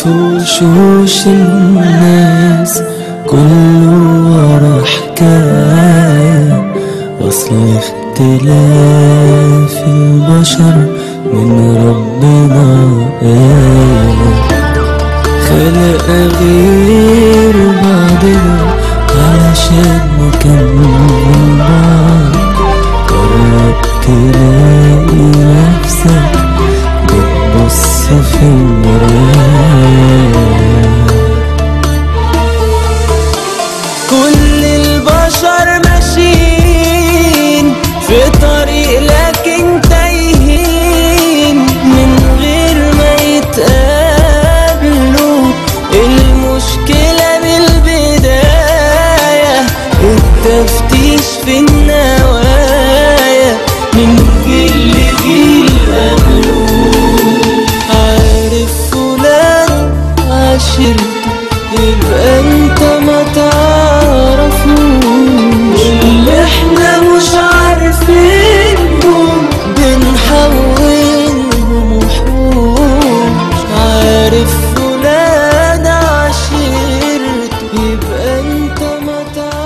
وشوش الناس كله ورا حكاية أصل اختلاف البشر من ربنا آية خلق غير بعضنا علشان نكمل بعض قرب تلاقي نفسك بتبص في المراية كل البشر ماشيين في طريق لكن تايهين من غير ما يتقابلوا المشكلة بالبداية التفتيش في النوايا من جيل لجيل قبله عارف فلان عشرته يبقى انت ما تعرفوش اللي احنا مش عارفينهم بنحولهم وحوش عارف فلان عشرته يبقى انت ما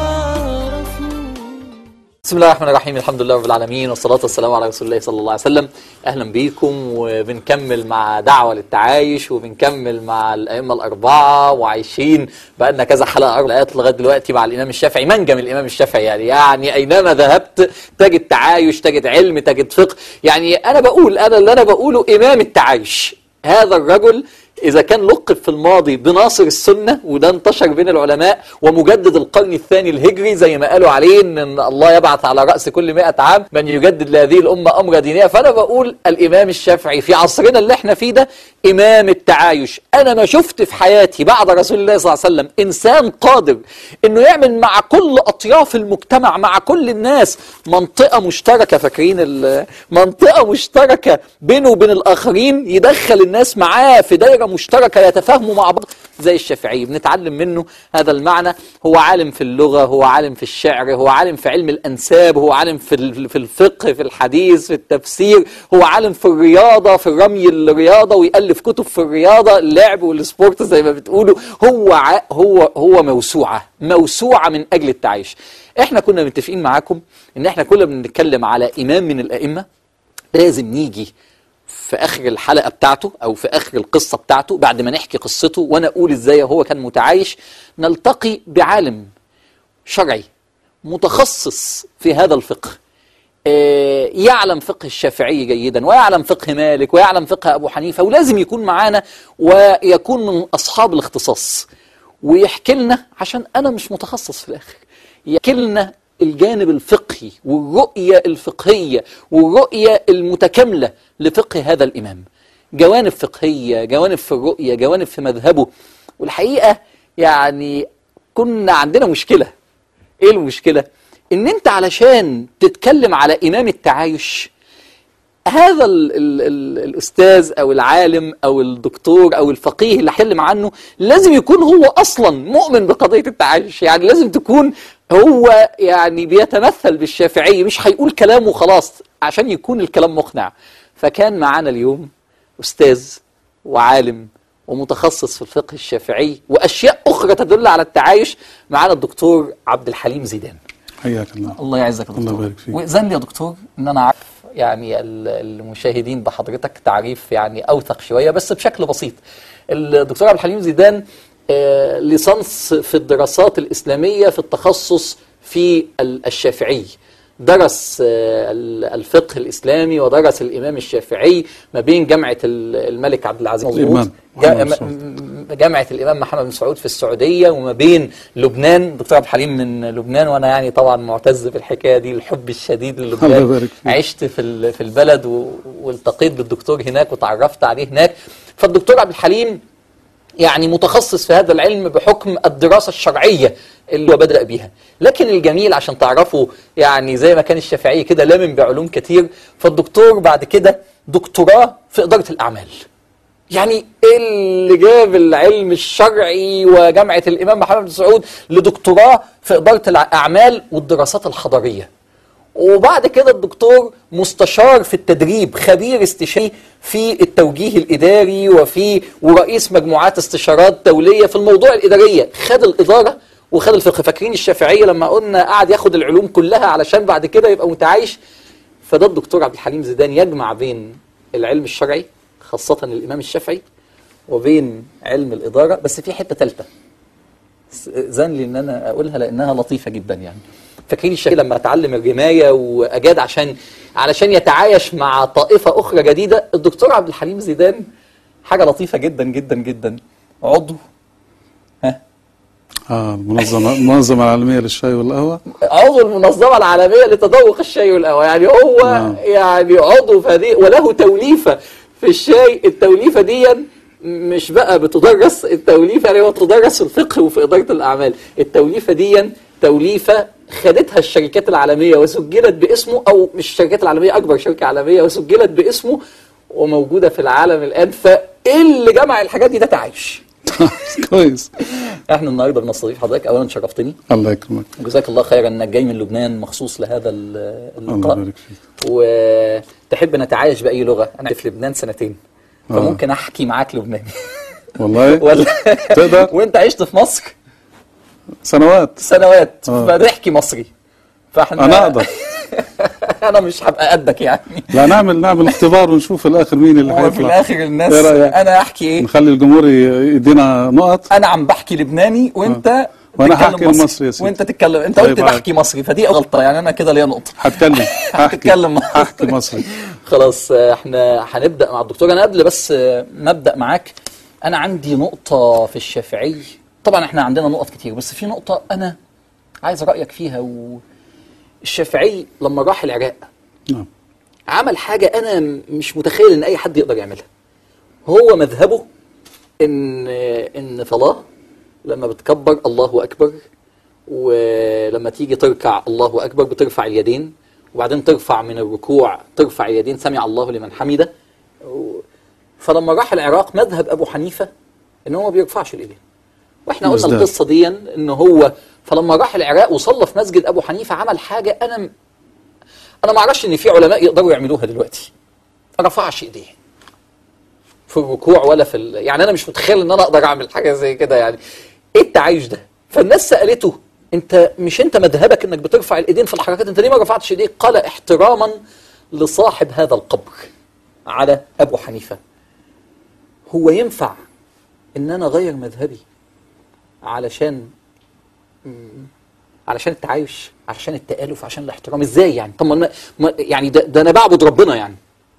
تعرفوش بسم الله الرحمن الرحيم الحمد لله رب العالمين والصلاة والسلام على رسول الله صلى الله عليه وسلم أهلا بيكم وبنكمل مع دعوة للتعايش وبنكمل مع الأئمة الأربعة وعايشين بقالنا كذا حلقة أربع آيات لغاية دلوقتي مع الإمام الشافعي منجم الإمام الشافعي يعني يعني أينما ذهبت تجد تعايش تجد علم تجد فقه يعني أنا بقول أنا اللي أنا بقوله إمام التعايش هذا الرجل إذا كان لقب في الماضي بناصر السنة وده انتشر بين العلماء ومجدد القرن الثاني الهجري زي ما قالوا عليه إن الله يبعث على رأس كل مئة عام من يجدد لهذه الأمة أمر دينية فأنا بقول الإمام الشافعي في عصرنا اللي احنا فيه ده إمام التعايش أنا ما شفت في حياتي بعد رسول الله صلى الله عليه وسلم إنسان قادر إنه يعمل مع كل أطياف المجتمع مع كل الناس منطقة مشتركة فاكرين ال- منطقة مشتركة بينه وبين الآخرين يدخل الناس معاه في دايرة مشتركة يتفاهموا مع بعض زي الشافعي بنتعلم منه هذا المعنى هو عالم في اللغة هو عالم في الشعر هو عالم في علم الأنساب هو عالم في ال- في الفقه في الحديث في التفسير هو عالم في الرياضة في رمي الرياضة ويألف كتب في الرياضة اللعب والسبورت زي ما بتقولوا هو ع- هو هو موسوعة موسوعة من أجل التعايش احنا كنا متفقين معاكم ان احنا كنا بنتكلم على إمام من الأئمة لازم نيجي في اخر الحلقه بتاعته او في اخر القصه بتاعته بعد ما نحكي قصته وانا اقول ازاي هو كان متعايش نلتقي بعالم شرعي متخصص في هذا الفقه آه، يعلم فقه الشافعي جيدا ويعلم فقه مالك ويعلم فقه ابو حنيفه ولازم يكون معانا ويكون من اصحاب الاختصاص ويحكي لنا عشان انا مش متخصص في الاخر يحكي لنا الجانب الفقهي والرؤيه الفقهيه والرؤيه المتكامله لفقه هذا الامام جوانب فقهيه جوانب في الرؤيه جوانب في مذهبه والحقيقه يعني كنا عندنا مشكله ايه المشكله ان انت علشان تتكلم على امام التعايش هذا ال ال ال الأستاذ أو العالم أو الدكتور أو الفقيه اللي هتكلم عنه لازم يكون هو أصلا مؤمن بقضية التعايش يعني لازم تكون هو يعني بيتمثل بالشافعي مش هيقول كلام وخلاص عشان يكون الكلام مقنع فكان معانا اليوم أستاذ وعالم ومتخصص في الفقه الشافعي وأشياء أخرى تدل على التعايش معانا الدكتور عبد الحليم زيدان حياك الله الله يعزك يا الله دكتور يبارك فيك. واذن لي يا دكتور ان انا عارف يعني ال- المشاهدين بحضرتك تعريف يعني اوثق شويه بس بشكل بسيط الدكتور عبد الحليم زيدان آه، ليسانس في الدراسات الاسلاميه في التخصص في ال- الشافعي درس آه، ال- الفقه الاسلامي ودرس الامام الشافعي ما بين جامعه ال- الملك عبد العزيز مظبوط الإمام جا- محمد بن م- جامعة الإمام محمد بن سعود في السعودية وما بين لبنان دكتور عبد الحليم من لبنان وأنا يعني طبعا معتز بالحكاية دي الحب الشديد الله للبنان يبارك فيك. عشت في ال- في البلد و- والتقيت بالدكتور هناك وتعرفت عليه هناك فالدكتور عبد الحليم يعني متخصص في هذا العلم بحكم الدراسة الشرعية اللي هو بدأ بيها لكن الجميل عشان تعرفوا يعني زي ما كان الشافعي كده لامن بعلوم كتير فالدكتور بعد كده دكتوراه في إدارة الأعمال يعني ايه اللي جاب العلم الشرعي وجامعة الإمام محمد بن سعود لدكتوراه في إدارة الأعمال والدراسات الحضارية وبعد كده الدكتور مستشار في التدريب خبير استشاري في التوجيه الإداري وفي ورئيس مجموعات استشارات دولية في الموضوع الإدارية خد الإدارة وخد الفقه فاكرين الشافعية لما قلنا قعد ياخد العلوم كلها علشان بعد كده يبقى متعايش فده الدكتور عبد الحليم زيدان يجمع بين العلم الشرعي خاصة الإمام الشافعي وبين علم الإدارة بس في حتة ثالثة زن لي ان انا اقولها لانها لطيفه جدا يعني فاكرين الشافعي لما اتعلم الرمايه واجاد عشان علشان يتعايش مع طائفه اخرى جديده الدكتور عبد الحليم زيدان حاجه لطيفه جدا جدا جدا عضو ها اه المنظمة المنظمة العالمية للشاي والقهوة عضو المنظمه العالميه لتذوق الشاي والقهوه يعني هو نعم. يعني عضو في هذه وله توليفه في الشاي التوليفه دي مش بقى بتدرس التوليفه يعني هو تدرس في الفقه وفي اداره الاعمال التوليفه دي توليفه خدتها الشركات العالميه وسجلت باسمه او مش الشركات العالميه اكبر شركه عالميه وسجلت باسمه وموجوده في العالم الان فايه اللي جمع الحاجات دي ده تعايش كويس احنا النهارده بنستضيف حضرتك اولا شرفتني الله يكرمك جزاك الله خيرا انك جاي من لبنان مخصوص لهذا ال- الله اللقاء يبارك فيك وتحب نتعايش باي لغه انا في لبنان سنتين آه. فممكن احكي معاك لبناني والله ولا تقدر؟ وانت عشت في مصر سنوات سنوات آه. فنحكي مصري فاحنا انا اقدر انا مش هبقى قدك يعني لا نعمل نعمل اختبار ونشوف في الاخر مين اللي وفي هيطلع الاخر الناس إيه رأيك؟ انا احكي ايه نخلي الجمهور ي- يدينا نقط انا عم بحكي لبناني وانت وأنا تتكلم هحكي المصري يا سيدي. وانت تتكلم انت طيب قلت عادي. بحكي مصري فدي غلطه يعني انا كده ليا نقطه هتكلم هحكي هتتكلم مصري. هحكي مصري خلاص آه، احنا هنبدا مع الدكتور انا قبل بس آه، نبدا معاك انا عندي نقطه في الشافعي طبعا احنا عندنا نقط كتير بس في نقطه انا عايز رايك فيها والشافعي لما راح العراق نعم عمل حاجه انا م- مش متخيل ان اي حد يقدر يعملها هو مذهبه ان ان صلاه لما بتكبر الله اكبر ولما تيجي تركع الله اكبر بترفع اليدين وبعدين ترفع من الركوع ترفع اليدين سمع الله لمن حمده و- فلما راح العراق مذهب ابو حنيفه ان هو ما بيرفعش الايدين واحنا قلنا مزداد. القصه دي ان هو فلما راح العراق وصلى في مسجد ابو حنيفه عمل حاجه انا م- انا ما اعرفش ان في علماء يقدروا يعملوها دلوقتي ما رفعش ايديه في الركوع ولا في ال... يعني انا مش متخيل ان انا اقدر اعمل حاجه زي كده يعني ايه التعايش ده فالناس سالته انت مش انت مذهبك انك بترفع الايدين في الحركات انت ليه ما رفعتش ايديك قال احتراما لصاحب هذا القبر على ابو حنيفه هو ينفع ان انا اغير مذهبي علشان مم، علشان التعايش عشان التآلف عشان الاحترام ازاي يعني طب ما أنا- ما يعني ده, ده انا بعبد ربنا يعني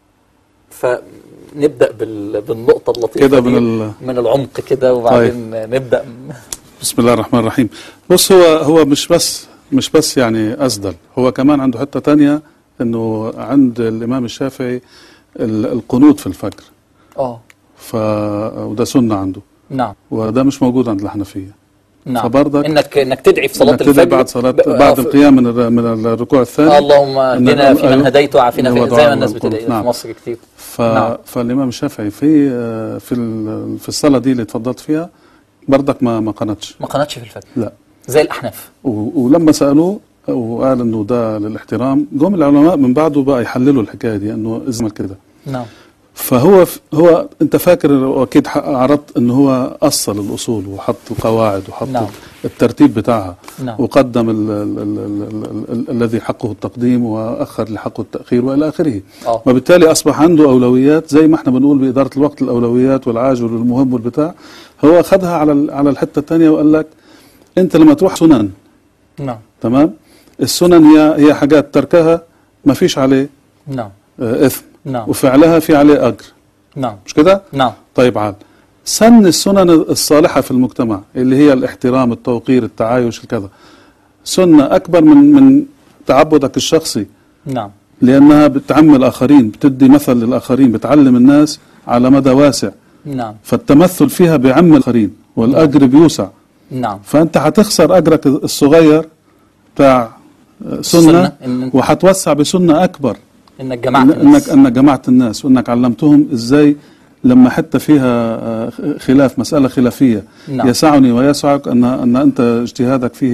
فنبدا بال بالنقطه اللطيفه كده دي من ال- من العمق كده وبعدين نبدا بسم الله الرحمن الرحيم بص هو هو مش بس مش بس يعني أسدل هو كمان عنده حتة تانية انه عند الامام الشافعي ال- القنوت في الفجر اه ف وده سنة عنده نعم وده مش موجود عند الحنفية نعم فبرضك انك انك تدعي في صلاه انك تدعي الفجر بعد صلاة ب- آه، بعد في- القيام من الر- من الركوع الثاني اللهم اهدنا إنك- في من أيوه. هديت وعافنا اللي هو في زي دعاء ما الناس والقنوت. بتدعي نعم. في مصر كتير ف... نعم. فالامام الشافعي في آه، في ال- في الصلاه دي اللي اتفضلت فيها برضك ما ما قنتش ما قناتش في الفجر لا زي الاحناف و- ولما سالوه وقال انه ده للاحترام جم العلماء من بعده بقى يحللوا الحكايه دي انه ازمل كده نعم فهو هو انت فاكر واكيد ح- عرضت انه هو اصل الاصول وحط القواعد وحط نعم. الترتيب بتاعها نعم. وقدم ال ال ال ال ال ال الذي حقه التقديم واخر لحقه التاخير والى اخره آه. وبالتالي اصبح عنده اولويات زي ما احنا بنقول باداره الوقت الاولويات والعاجل والمهم والبتاع هو اخذها على ال- على الحته الثانيه وقال لك انت لما تروح سنن نعم تمام السنن هي هي حاجات تركها ما فيش عليه نعم آه، اثم نعم. وفعلها في عليه اجر نعم مش كده؟ نعم طيب عال سن السنن الصالحة في المجتمع اللي هي الاحترام التوقير التعايش الكذا سنة أكبر من من تعبدك الشخصي نعم لأنها بتعم الآخرين بتدي مثل للآخرين بتعلم الناس على مدى واسع نعم فالتمثل فيها بعم الآخرين والأجر بيوسع نعم فأنت هتخسر أجرك الصغير بتاع سنة, سنة، إن أنت- وهتوسع بسنة أكبر انك جمعت انك الناس انك جمعت الناس وانك علمتهم ازاي لما حتى فيها آه، خلاف مساله خلافيه نعم. يسعني ويسعك ان ان انت اجتهادك فيه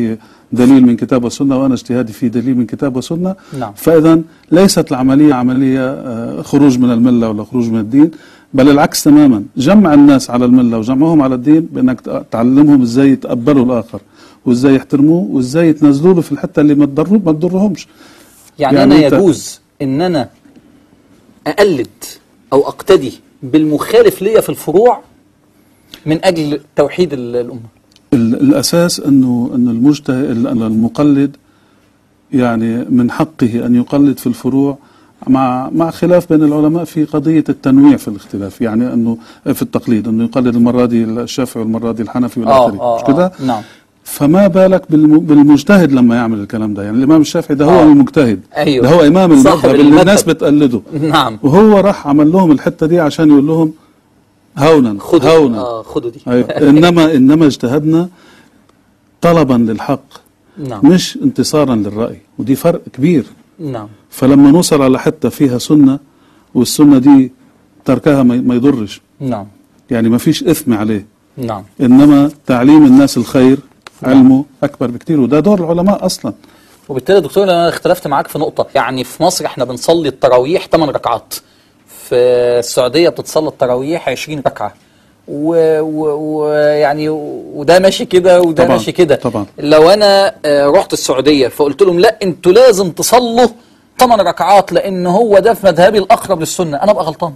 دليل من كتاب وسنة وأنا اجتهادي في دليل من كتاب وسنة نعم. فإذا ليست العملية عملية آه، خروج من الملة ولا خروج من الدين بل العكس تماما جمع الناس على الملة وجمعهم على الدين بأنك تعلمهم إزاي يتقبلوا الآخر وإزاي يحترموه وإزاي يتنازلوا له في الحتة اللي ما تضروا ما تضرهمش يعني, يعني أنا أنت- يجوز إن أنا أقلد أو أقتدي بالمخالف ليا في الفروع من أجل توحيد ال- الأمة ال- الأساس أنه أن المجتهد ال- المقلد يعني من حقه أن يقلد في الفروع مع مع خلاف بين العلماء في قضية التنويع في الاختلاف يعني أنه في التقليد أنه يقلد المرة دي الشافعي والمرة دي الحنفي والى آه، آخره آه، مش كده؟ آه، نعم. فما بالك بالم- بالمجتهد لما يعمل الكلام ده يعني الإمام الشافعي ده هو آه. المجتهد أيوه. ده هو إمام صاحب المذهب اللي الناس المذهب. بتقلده نعم وهو راح عمل لهم الحتة دي عشان يقول لهم هونا خدوا هونا آه خدوا دي أيوة. انما انما اجتهدنا طلبا للحق نعم مش انتصارا للراي ودي فرق كبير نعم فلما نوصل على حته فيها سنه والسنه دي تركها ما ما يضرش نعم يعني ما فيش اثم عليه نعم انما تعليم الناس الخير علمه اكبر بكتير وده دور العلماء اصلا وبالتالي يا دكتور انا اختلفت معاك في نقطه يعني في مصر احنا بنصلي التراويح 8 ركعات في السعوديه بتتصلى التراويح 20 ركعه ويعني و... و... يعني وده ماشي كده وده طبعاً، ماشي كده طبعاً. لو انا آه، رحت السعوديه فقلت لهم لا انتوا لازم تصلوا 8 ركعات لان هو ده في مذهبي الاقرب للسنه انا ابقى غلطان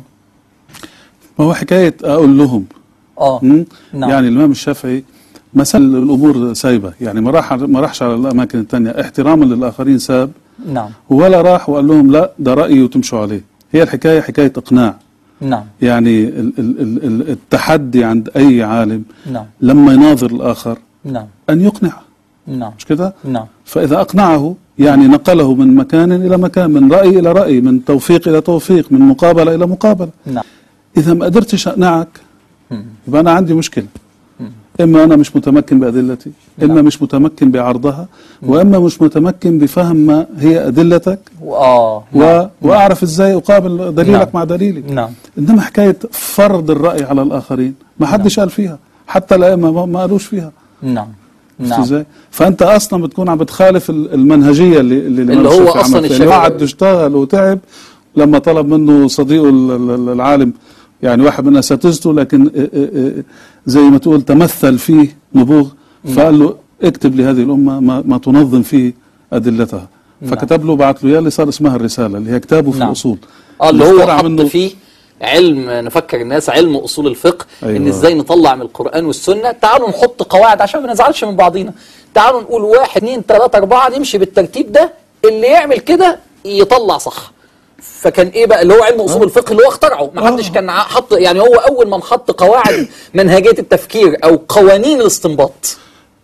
ما هو حكايه اقول لهم اه مم؟ نعم. يعني الامام الشافعي مثل الامور سايبه يعني ما راح ما راحش على الاماكن الثانيه احتراما للاخرين ساب نعم ولا راح وقال لهم لا ده رايي وتمشوا عليه هي الحكايه حكايه اقناع نعم يعني ال ال ال ال التحدي عند اي عالم نعم لما يناظر الاخر نعم ان يقنع نعم مش كده نعم فاذا اقنعه يعني نقله من مكان الى مكان من راي الى راي من توفيق الى توفيق من مقابله الى مقابله نعم اذا ما قدرتش اقنعك مم. يبقى انا عندي مشكله اما انا مش متمكن بادلتي اما نعم. مش متمكن بعرضها واما مش متمكن بفهم ما هي ادلتك اه و... واعرف ازاي اقابل دليلك نعم. مع دليلي نعم انما حكايه فرض الراي على الاخرين ما حدش قال فيها حتى الائمه ما- ما قالوش فيها نعم شفت نعم ازاي؟ فانت اصلا بتكون عم بتخالف ال- المنهجيه اللي اللي, اللي الإمام هو الشافعي أصلاً عمل فيها. الشافعي. قعد اشتغل وتعب لما طلب منه صديقه ال- ال- العالم يعني واحد من اساتذته لكن ا- ا- ا- زي ما تقول تمثل فيه نبوغ فقال له اكتب لهذه الامه ما, ما تنظم فيه ادلتها فكتب له بعت له اياه اللي صار اسمها الرساله اللي هي كتابه في نعم. الاصول اه اللي هو اخترع حط منه- فيه علم نفكر الناس علم اصول الفقه أيوة. ان ازاي نطلع من القران والسنه تعالوا نحط قواعد عشان ما نزعلش من بعضينا تعالوا نقول واحد اثنين ثلاثه اربعه نمشي بالترتيب ده اللي يعمل كده يطلع صح فكان ايه بقى اللي هو علم اصول الفقه اللي هو اخترعه ما حدش كان ع- حط يعني هو اول من حط قواعد منهجيه التفكير او قوانين الاستنباط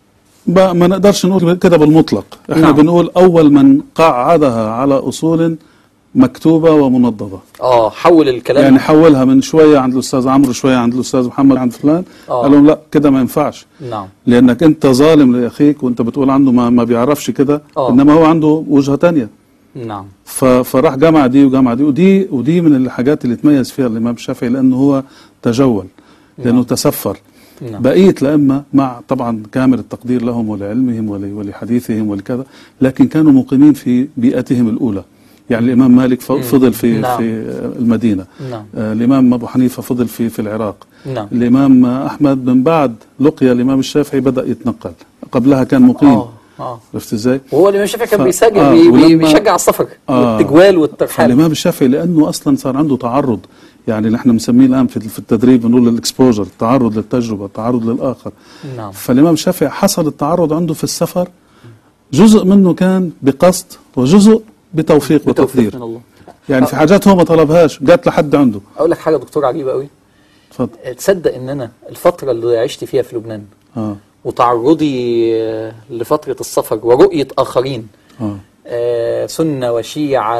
ما ما نقدرش نقول كده بالمطلق احنا نعم. نعم. بنقول اول من قعدها على اصول مكتوبه ومنضبه اه حول الكلام يعني حولها من شويه عند الاستاذ عمرو شويه عند الاستاذ محمد عند فلان آه. قال لهم لا كده ما ينفعش نعم لانك انت ظالم لاخيك وانت بتقول عنده ما, ما بيعرفش كده آه. انما هو عنده وجهه تانية نعم ف- فراح جمع دي وجمع دي ودي ودي من الحاجات اللي تميز فيها الامام الشافعي لانه هو تجول لانه تسفر نعم. بقيه الائمه مع طبعا كامل التقدير لهم ولعلمهم ول- ولحديثهم ولكذا لكن كانوا مقيمين في بيئتهم الاولى يعني الامام مالك ف- فضل في نعم. في المدينه نعم. آه، الامام ابو حنيفه فضل في في العراق نعم. الامام احمد من بعد لقي الامام الشافعي بدا يتنقل قبلها كان مقيم اه اه عرفت ازاي وهو الامام الشافعي كان ف- بيسجل آه، بي- بي- ولما- بيشجع السفر آه. والتجوال والترحال فالامام الشافعي لانه اصلا صار عنده تعرض يعني اللي احنا بنسميه الان في في التدريب بنقول الاكسبوجر التعرض للتجربه التعرض للاخر نعم فالامام الشافعي حصل التعرض عنده في السفر جزء منه كان بقصد وجزء بتوفيق بتوفيق وتقدير من الله يعني في حاجات هو ما طلبهاش جات لحد عنده اقول لك حاجه دكتور عجيبه قوي اتفضل تصدق ان انا الفتره اللي عشت فيها في لبنان اه وتعرضي آه، لفتره السفر ورؤيه اخرين اه آه، سنة وشيعة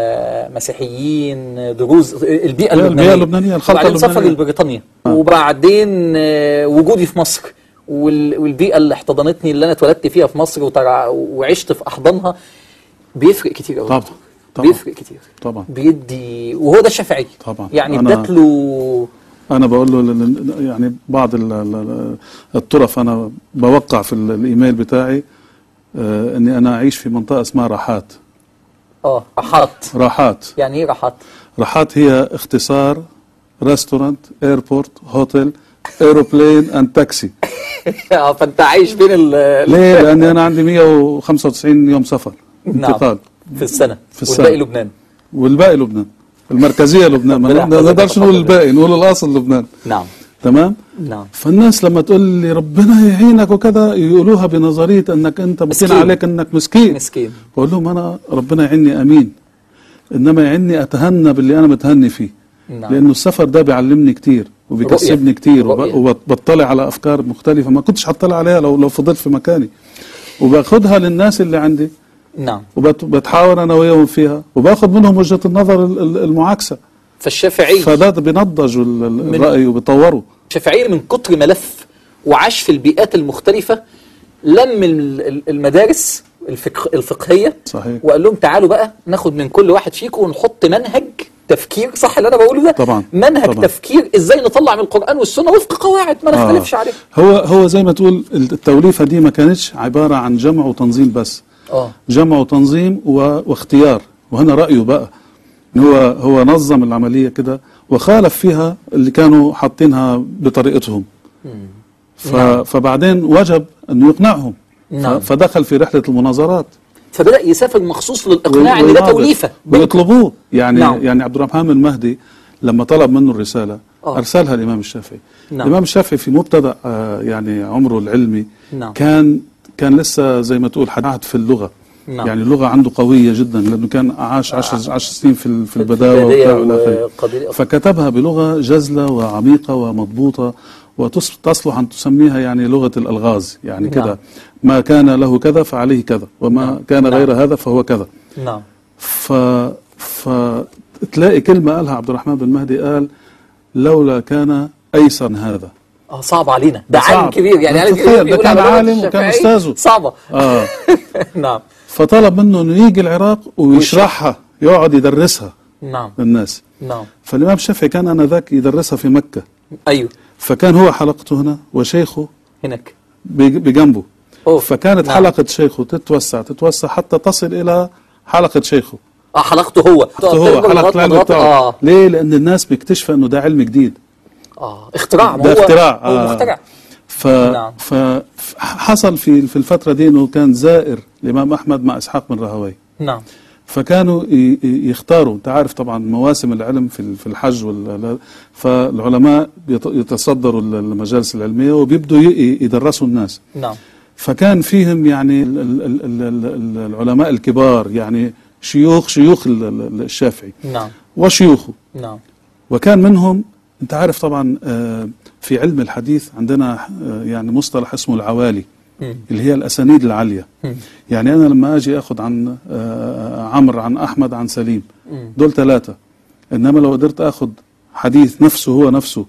مسيحيين دروز البيئة البيئة اللبنانية اللبنانية، الخلطة وبعدين سفر اللبنانية. لبريطانيا وبعدين آه، وجودي في مصر وال- والبيئة اللي احتضنتني اللي أنا اتولدت فيها في مصر وترع- وعشت في أحضانها بيفرق كتير قوي طبعا طبعا بيفرق كتير طبعا بيدي وهو ده الشافعي طبعا. يعني أنا- ادت له انا بقول له لل- يعني بعض ال- ال- الطرف انا بوقع في ال- الايميل بتاعي آه اني انا اعيش في منطقه اسمها راحات اه راحات راحات يعني ايه راحات راحات هي اختصار ريستورانت ايربورت هوتيل ايروبلين اند تاكسي اه فانت عايش بين ال ليه لاني انا عندي 195 يوم سفر نعم انتقال في السنه في السنة. والباقي لبنان والباقي لبنان المركزيه لبنان ما ربنا ما يحفظك نقدرش نقول ويحفظك. الباقي نقول الاصل لبنان نعم تمام نعم فالناس لما تقول لي ربنا يعينك وكذا يقولوها بنظريه انك انت بكين مسكين. عليك انك مسكين مسكين بقول لهم انا ربنا يعيني امين انما يعيني اتهنى باللي انا متهني فيه نعم لانه السفر ده بيعلمني كتير وبيكسبني رؤية. كتير رؤية. وب- وبطلع على افكار مختلفه ما كنتش هطلع عليها لو لو فضلت في مكاني وباخدها للناس اللي عندي نعم وبتحاور انا وياهم فيها وباخد منهم وجهه النظر ال- ال- المعاكسه فالشافعي فده بينضج ال- ال- من- الراي وبيطوره الشافعي من كتر ما لف وعاش في البيئات المختلفة لم ال- ال- المدارس الفقه الفقهية صحيح وقال لهم تعالوا بقى ناخد من كل واحد فيكم ونحط منهج تفكير صح اللي انا بقوله ده طبعا. منهج طبعا. تفكير ازاي نطلع من القرآن والسنة وفق قواعد ما آه. نختلفش عليها هو هو زي ما تقول التوليفه دي ما كانتش عباره عن جمع وتنظيم بس اه جمع وتنظيم و... واختيار وهنا رأيه بقى إن هو هو نظم العملية كده وخالف فيها اللي كانوا حاطينها بطريقتهم ف... نعم. فبعدين وجب أنه يقنعهم نعم. ف... فدخل في رحلة المناظرات فبدأ يسافر مخصوص للإقناع إن ده ويناظر. توليفة ويطلبوه يعني نعم. يعني عبد الرحمن المهدي لما طلب منه الرسالة آه. أرسلها الإمام الشافعي نعم. الإمام الشافعي في مبتدأ آه، يعني عمره العلمي نعم. كان كان لسه زي ما تقول حداد في اللغة نعم. يعني اللغة عنده قوية جدا لأنه كان عاش عشر, عشر سنين في, ال- في البداوة البداية وبتاع والى آخره. وقبيلة- فكتبها بلغة جزلة وعميقة ومضبوطة وتصلح أن تسميها يعني لغة الألغاز يعني نعم. كده ما كان له كذا فعليه كذا وما نعم. كان نعم. غير هذا فهو كذا نعم ف فتلاقي كلمة قالها عبد الرحمن بن مهدي قال لولا كان أيسر من هذا اه صعب علينا ده صعب. عالم كبير يعني عالم تخيل، كبير ده بيقول كان على لغة عالم وكان الشافعي أستاذه. صعبة آه نعم فطلب منه أنه يجي العراق ويشرحها يقعد يدرسها نعم للناس نعم فالإمام الشافعي كان آنذاك يدرسها في مكة ايوه فكان هو حلقته هنا وشيخه هناك بج- بجنبه أوه. فكانت نعم. حلقة شيخه تتوسع تتوسع حتى تصل إلى حلقة شيخه اه حلقته هو هو حلقة العلم بتاعه اه ليه؟ لأن الناس بيكتشف أنه ده علم جديد اه اختراع ما ده هو اختراع هو آه. مخترع ف... نعم. فحصل في في الفترة دي انه كان زائر الامام احمد مع اسحاق بن راهوي نعم فكانوا ي- ي- يختاروا انت عارف طبعا مواسم العلم في ال- في الحج وال... فالعلماء يت- يتصدروا ال- المجالس العلمية وبيبدوا ي- يدرسوا الناس نعم فكان فيهم يعني ال- ال- ال- ال- ال- العلماء الكبار يعني شيوخ شيوخ ال- ال- الشافعي نعم وشيوخه نعم وكان منهم انت عارف طبعا آه، في علم الحديث عندنا آه، يعني مصطلح اسمه العوالي مم. اللي هي الاسانيد العاليه مم. يعني انا لما اجي اخذ عن آه، عمرو عن احمد عن سليم مم. دول ثلاثه انما لو قدرت اخذ حديث نفسه هو نفسه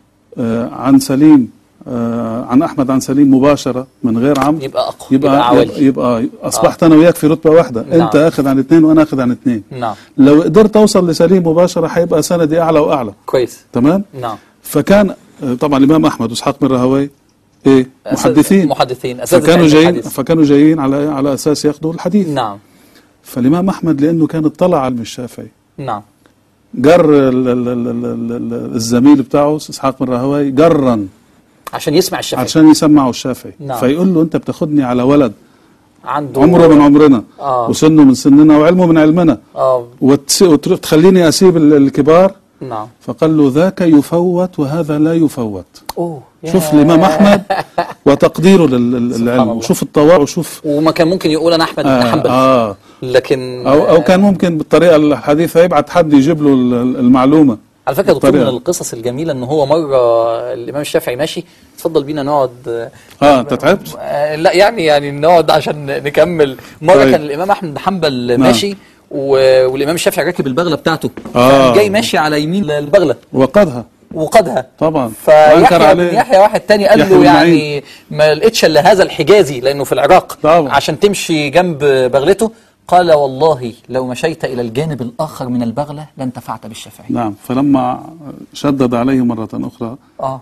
آه، عن سليم آه، عن احمد عن سليم مباشره من غير عمرو يبقى اقوى يبقى يبقى عوالي يبقى, يبقى اصبحت انا وياك في رتبه واحده نعم. انت اخذ عن اثنين وانا اخذ عن اثنين نعم لو قدرت اوصل لسليم مباشره هيبقى سندي اعلى واعلى كويس تمام نعم فكان آه، طبعا الامام احمد واسحاق بن راهوي ايه أساس- محدثين محدثين اساتذه فكانوا علم جايين الحديث. فكانوا جايين على على اساس ياخذوا الحديث نعم فالامام احمد لانه كان اطلع على الشافعي نعم جر ال- ال- ال- ال- ال- الزميل بتاعه اسحاق بن راهوي جرا عشان يسمع الشافعي عشان يسمعوا الشافعي نعم. فيقول له انت بتاخدني على ولد عنده عمره من عمرنا آه. وسنه من سننا وعلمه من علمنا اه وتس- وتر- وتخليني اسيب ال- الكبار نعم فقال له ذاك يفوت وهذا لا يفوت اوه شوف يا. الامام احمد وتقديره لل- لل- سبحان للعلم الله. وشوف التواضع وشوف وما كان ممكن يقول انا احمد بن آه, حنبل آه لكن او او كان ممكن بالطريقه الحديثه يبعت حد يجيب له ال- ال- المعلومه على فكره يا دكتور من بالطريقة. القصص الجميله ان هو مره الامام الشافعي ماشي اتفضل بينا نقعد اه انت تعبت آه، لا يعني يعني نقعد عشان نكمل مره طيب. كان الامام احمد بن حنبل ماشي و- والامام الشافعي راكب البغله بتاعته آه. جاي ماشي على يمين البغله وقدها وقدها طبعا وانكر فيحيى بن عليه يحيى واحد تاني قال يحيى له بن يعني ما لقيتش الا هذا الحجازي لانه في العراق طبعا. عشان تمشي جنب بغلته قال والله لو مشيت الى الجانب الاخر من البغله لانتفعت بالشافعي نعم فلما شدد عليه مره اخرى اه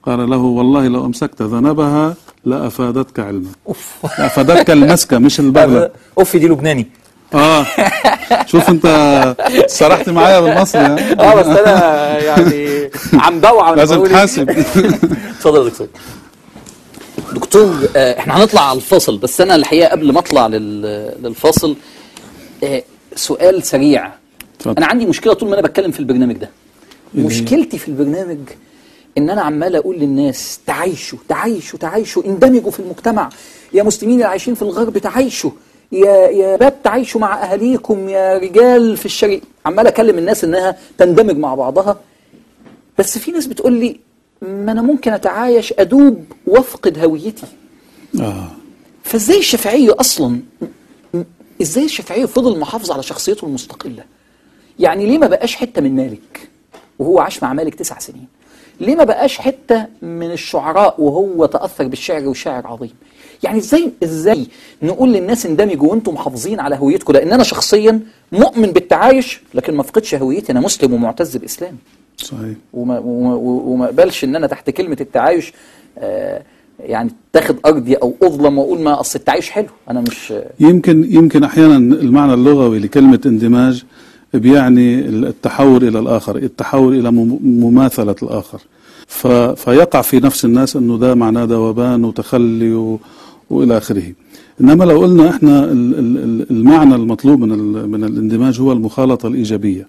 قال له والله لو أمسكت ذنبها لأفادتك علما لأفادتك المسكة مش البغلة اوف دي لبناني اه شوف انت سرحت معايا بالمصري ها؟ اه بس انا يعني عم بوعى وأنا لازم بقول إيه. تحاسب اتفضل يا دكتور دكتور آه، احنا هنطلع على الفاصل بس انا الحقيقه قبل ما اطلع لل- للفاصل آه، سؤال سريع اتفضل. انا عندي مشكله طول ما انا بتكلم في البرنامج ده إيه هي؟ مشكلتي في البرنامج ان انا عمال اقول للناس تعايشوا تعايشوا تعايشوا اندمجوا في المجتمع يا مسلمين اللي عايشين في الغرب تعايشوا يا يا باب تعايشوا مع اهاليكم يا رجال في الشرق عمال اكلم الناس انها تندمج مع بعضها بس في ناس بتقول لي ما انا ممكن اتعايش ادوب وافقد هويتي اه فازاي الشافعية اصلا م- م- ازاي الشافعية فضل محافظ على شخصيته المستقلة يعني ليه ما بقاش حتة من مالك وهو عاش مع مالك تسع سنين ليه ما بقاش حتة من الشعراء وهو تأثر بالشعر وشاعر عظيم يعني ازاي ازاي نقول للناس اندمجوا وانتم محافظين على هويتكم لان انا شخصيا مؤمن بالتعايش لكن ما افقدش هويتي انا مسلم ومعتز باسلامي صحيح وما, وما, وما اقبلش ان انا تحت كلمه التعايش آه يعني تاخد ارضي او اظلم واقول ما اصل التعايش حلو انا مش يمكن يمكن احيانا المعنى اللغوي لكلمه اندماج بيعني التحول الى الاخر التحول الى مم- مماثله الاخر ف فيقع في نفس الناس انه ده معناه ذوبان وتخلي و والى اخره انما لو قلنا احنا ال- ال- ال- المعنى المطلوب من ال- من الاندماج هو المخالطه الايجابيه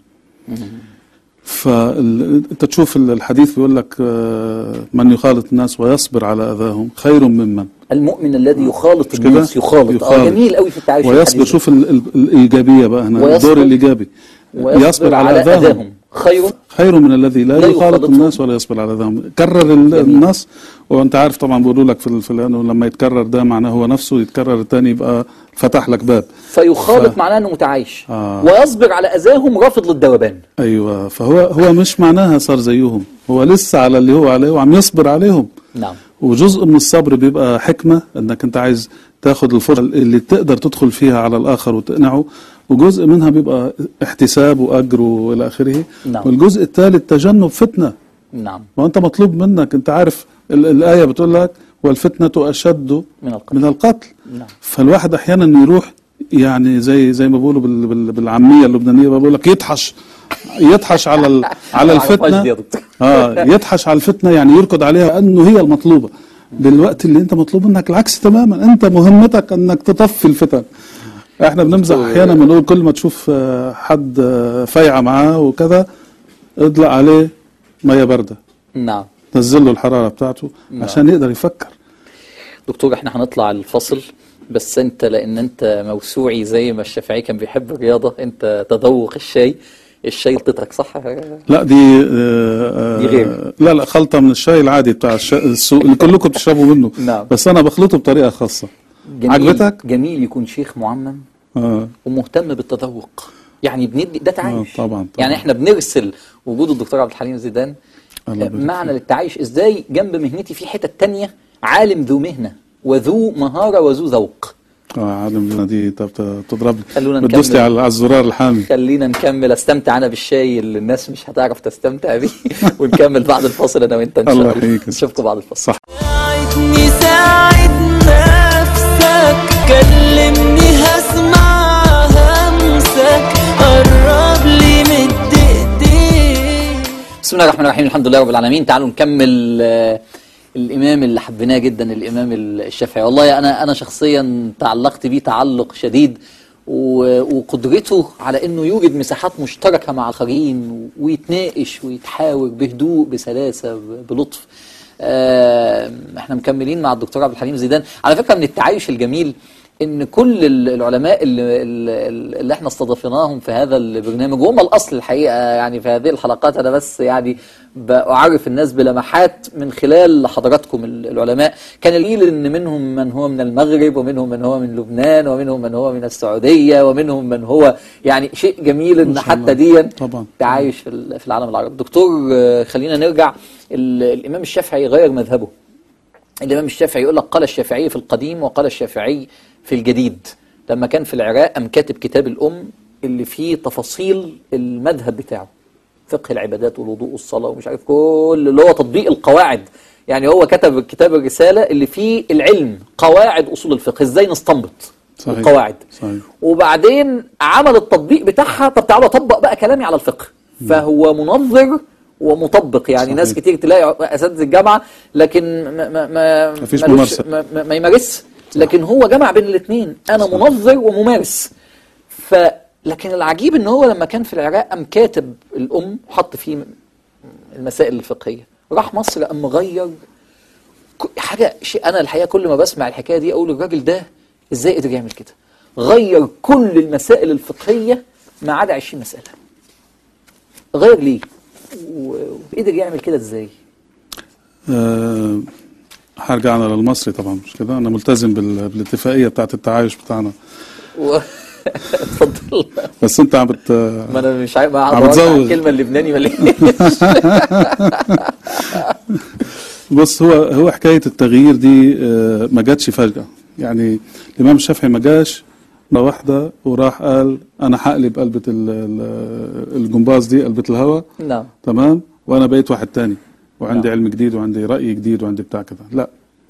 فانت تشوف ال- الحديث بيقول لك آه، من يخالط الناس ويصبر على اذاهم خير ممن المؤمن الذي يخالط مش كده؟ الناس يخالط, اه جميل قوي في التعايش ويصبر الحديث ده. شوف ال ال الايجابيه بقى هنا ويصبر- الدور الايجابي ويصبر على اذاهم خير خير من الذي لا, لا يخالط يخالطهم. الناس ولا يصبر على ذنب كرر ال- النص وانت عارف طبعا بيقولوا لك في ال- في لانه لما يتكرر ده معناه هو نفسه يتكرر الثاني يبقى فتح لك باب فيخالط ف- معناه انه متعايش آه. ويصبر على اذاهم رافض للذوبان ايوه فهو هو مش معناها صار زيهم هو لسه على اللي هو عليه وعم يصبر عليهم نعم وجزء من الصبر بيبقى حكمة انك انت عايز تاخد الفرصة اللي تقدر تدخل فيها على الاخر وتقنعه وجزء منها بيبقى احتساب واجر والى اخره نعم. والجزء الثالث تجنب فتنة نعم وانت مطلوب منك انت عارف ال- الايه بتقول لك والفتنة اشد من القتل من القتل نعم فالواحد احيانا يروح يعني زي زي ما بيقولوا بال- بال- بالعاميه اللبنانيه بقول لك يطحش يطحش على ال- على ما أعرفهاش دي يا الفتنه دكتور. اه يطحش على الفتنه يعني يركض عليها انه هي المطلوبه بالوقت اللي انت مطلوب منك العكس تماما انت مهمتك انك تطفي الفتن احنا بنمزح احيانا بنقول كل ما تشوف آه، حد آه، فايعه معاه وكذا اطلق عليه ميه بارده نعم نزل له الحراره بتاعته عشان يقدر يفكر دكتور احنا هنطلع الفصل بس انت لان انت موسوعي زي ما الشافعي كان بيحب الرياضه انت تذوق الشاي الشاي لطتك صح لا دي آه، دي غير. لا لا خلطه من الشاي العادي بتاع الش- السوق اللي كلكم بتشربوا منه نعم. بس انا بخلطه بطريقه خاصه جميل عجبتك؟ جميل يكون شيخ معمم اه ومهتم بالتذوق يعني بندي ده تعايش آه، طبعاً، طبعاً. يعني احنا بنرسل وجود الدكتور عبد الحليم زيدان الله آه، يبارك معنى للتعايش ازاي جنب مهنتي في حتة تانية عالم ذو مهنة وذو مهارة وذو ذوق اه عالم لنا دي طب ت- تضربني خلونا بتدوس لي نكمل. على على الزرار الحامي خلينا نكمل استمتع انا بالشاي اللي الناس مش هتعرف تستمتع بيه ونكمل بعد الفاصل انا وانت ان شاء الله الله يحييك. نشوفكم بعد الفاصل صح ساعدني ساعد نفسك كلمني هسمع همسك قرب لي مد ايديك بسم الله الرحمن الرحيم الحمد لله رب العالمين تعالوا نكمل آه، الامام اللي حبيناه جدا الامام الشافعي والله انا انا شخصيا تعلقت بيه تعلق شديد و- وقدرته على انه يوجد مساحات مشتركه مع الاخرين ويتناقش ويتحاور بهدوء بسلاسه ب- بلطف آه، احنا مكملين مع الدكتور عبد الحليم زيدان على فكره من التعايش الجميل ان كل ال- العلماء اللي, اللي اللي احنا استضفناهم في هذا البرنامج وهم الاصل الحقيقه يعني في هذه الحلقات انا بس يعني بعرف الناس بلمحات من خلال حضراتكم ال- العلماء كان القليل ان منهم من هو من المغرب ومنهم من هو من لبنان ومنهم من هو من السعوديه ومنهم من هو يعني شيء جميل ان ما شاء حتى الله. دي طبعا. تعايش في ال- في العالم العربي دكتور آه، خلينا نرجع ال- الامام الشافعي غير مذهبه الإمام الشافعي يقول لك قال الشافعي في القديم وقال الشافعي في الجديد لما كان في العراق أم كاتب كتاب الأم اللي فيه تفاصيل المذهب بتاعه فقه العبادات والوضوء والصلاة ومش عارف كل اللي هو تطبيق القواعد يعني هو كتب كتاب الرسالة اللي فيه العلم قواعد أصول الفقه إزاي نستنبط صحيح. القواعد صحيح. وبعدين عمل التطبيق بتاعها طب تعالوا أطبق بقى كلامي على الفقه فهو منظر ومطبق يعني صحيح. ناس كتير تلاقي اساتذه الجامعه لكن ما ما ما مفيش ملوش- ممارسة. ما, ما, ما يمارسش لكن هو جمع بين الاثنين انا منظر وممارس ف لكن العجيب ان هو لما كان في العراق قام كاتب الام وحط فيه المسائل الفقهيه راح مصر قام مغير ك- حاجه شيء انا الحقيقه كل ما بسمع الحكايه دي اقول الراجل ده ازاي قدر يعمل كده غير كل المسائل الفقهيه ما عدا 20 مساله غير ليه و- وقدر يعمل كده ازاي أه هرجع انا للمصري طبعا مش كده انا ملتزم بال- بالاتفاقيه بتاعت التعايش بتاعنا و... اتفضل بس انت عم بت ما انا مش عارف ما عم أعرف تزوغ. الكلمه اللبناني ولا بص هو هو حكايه التغيير دي آه، ما جاتش فجاه يعني الامام الشافعي ما جاش مرة واحده وراح قال انا هقلب قلبة ال- ال- الجمباز دي قلبة الهوا نعم تمام وانا بقيت واحد تاني وعندي نعم. علم جديد وعندي راي جديد وعندي بتاع كده لا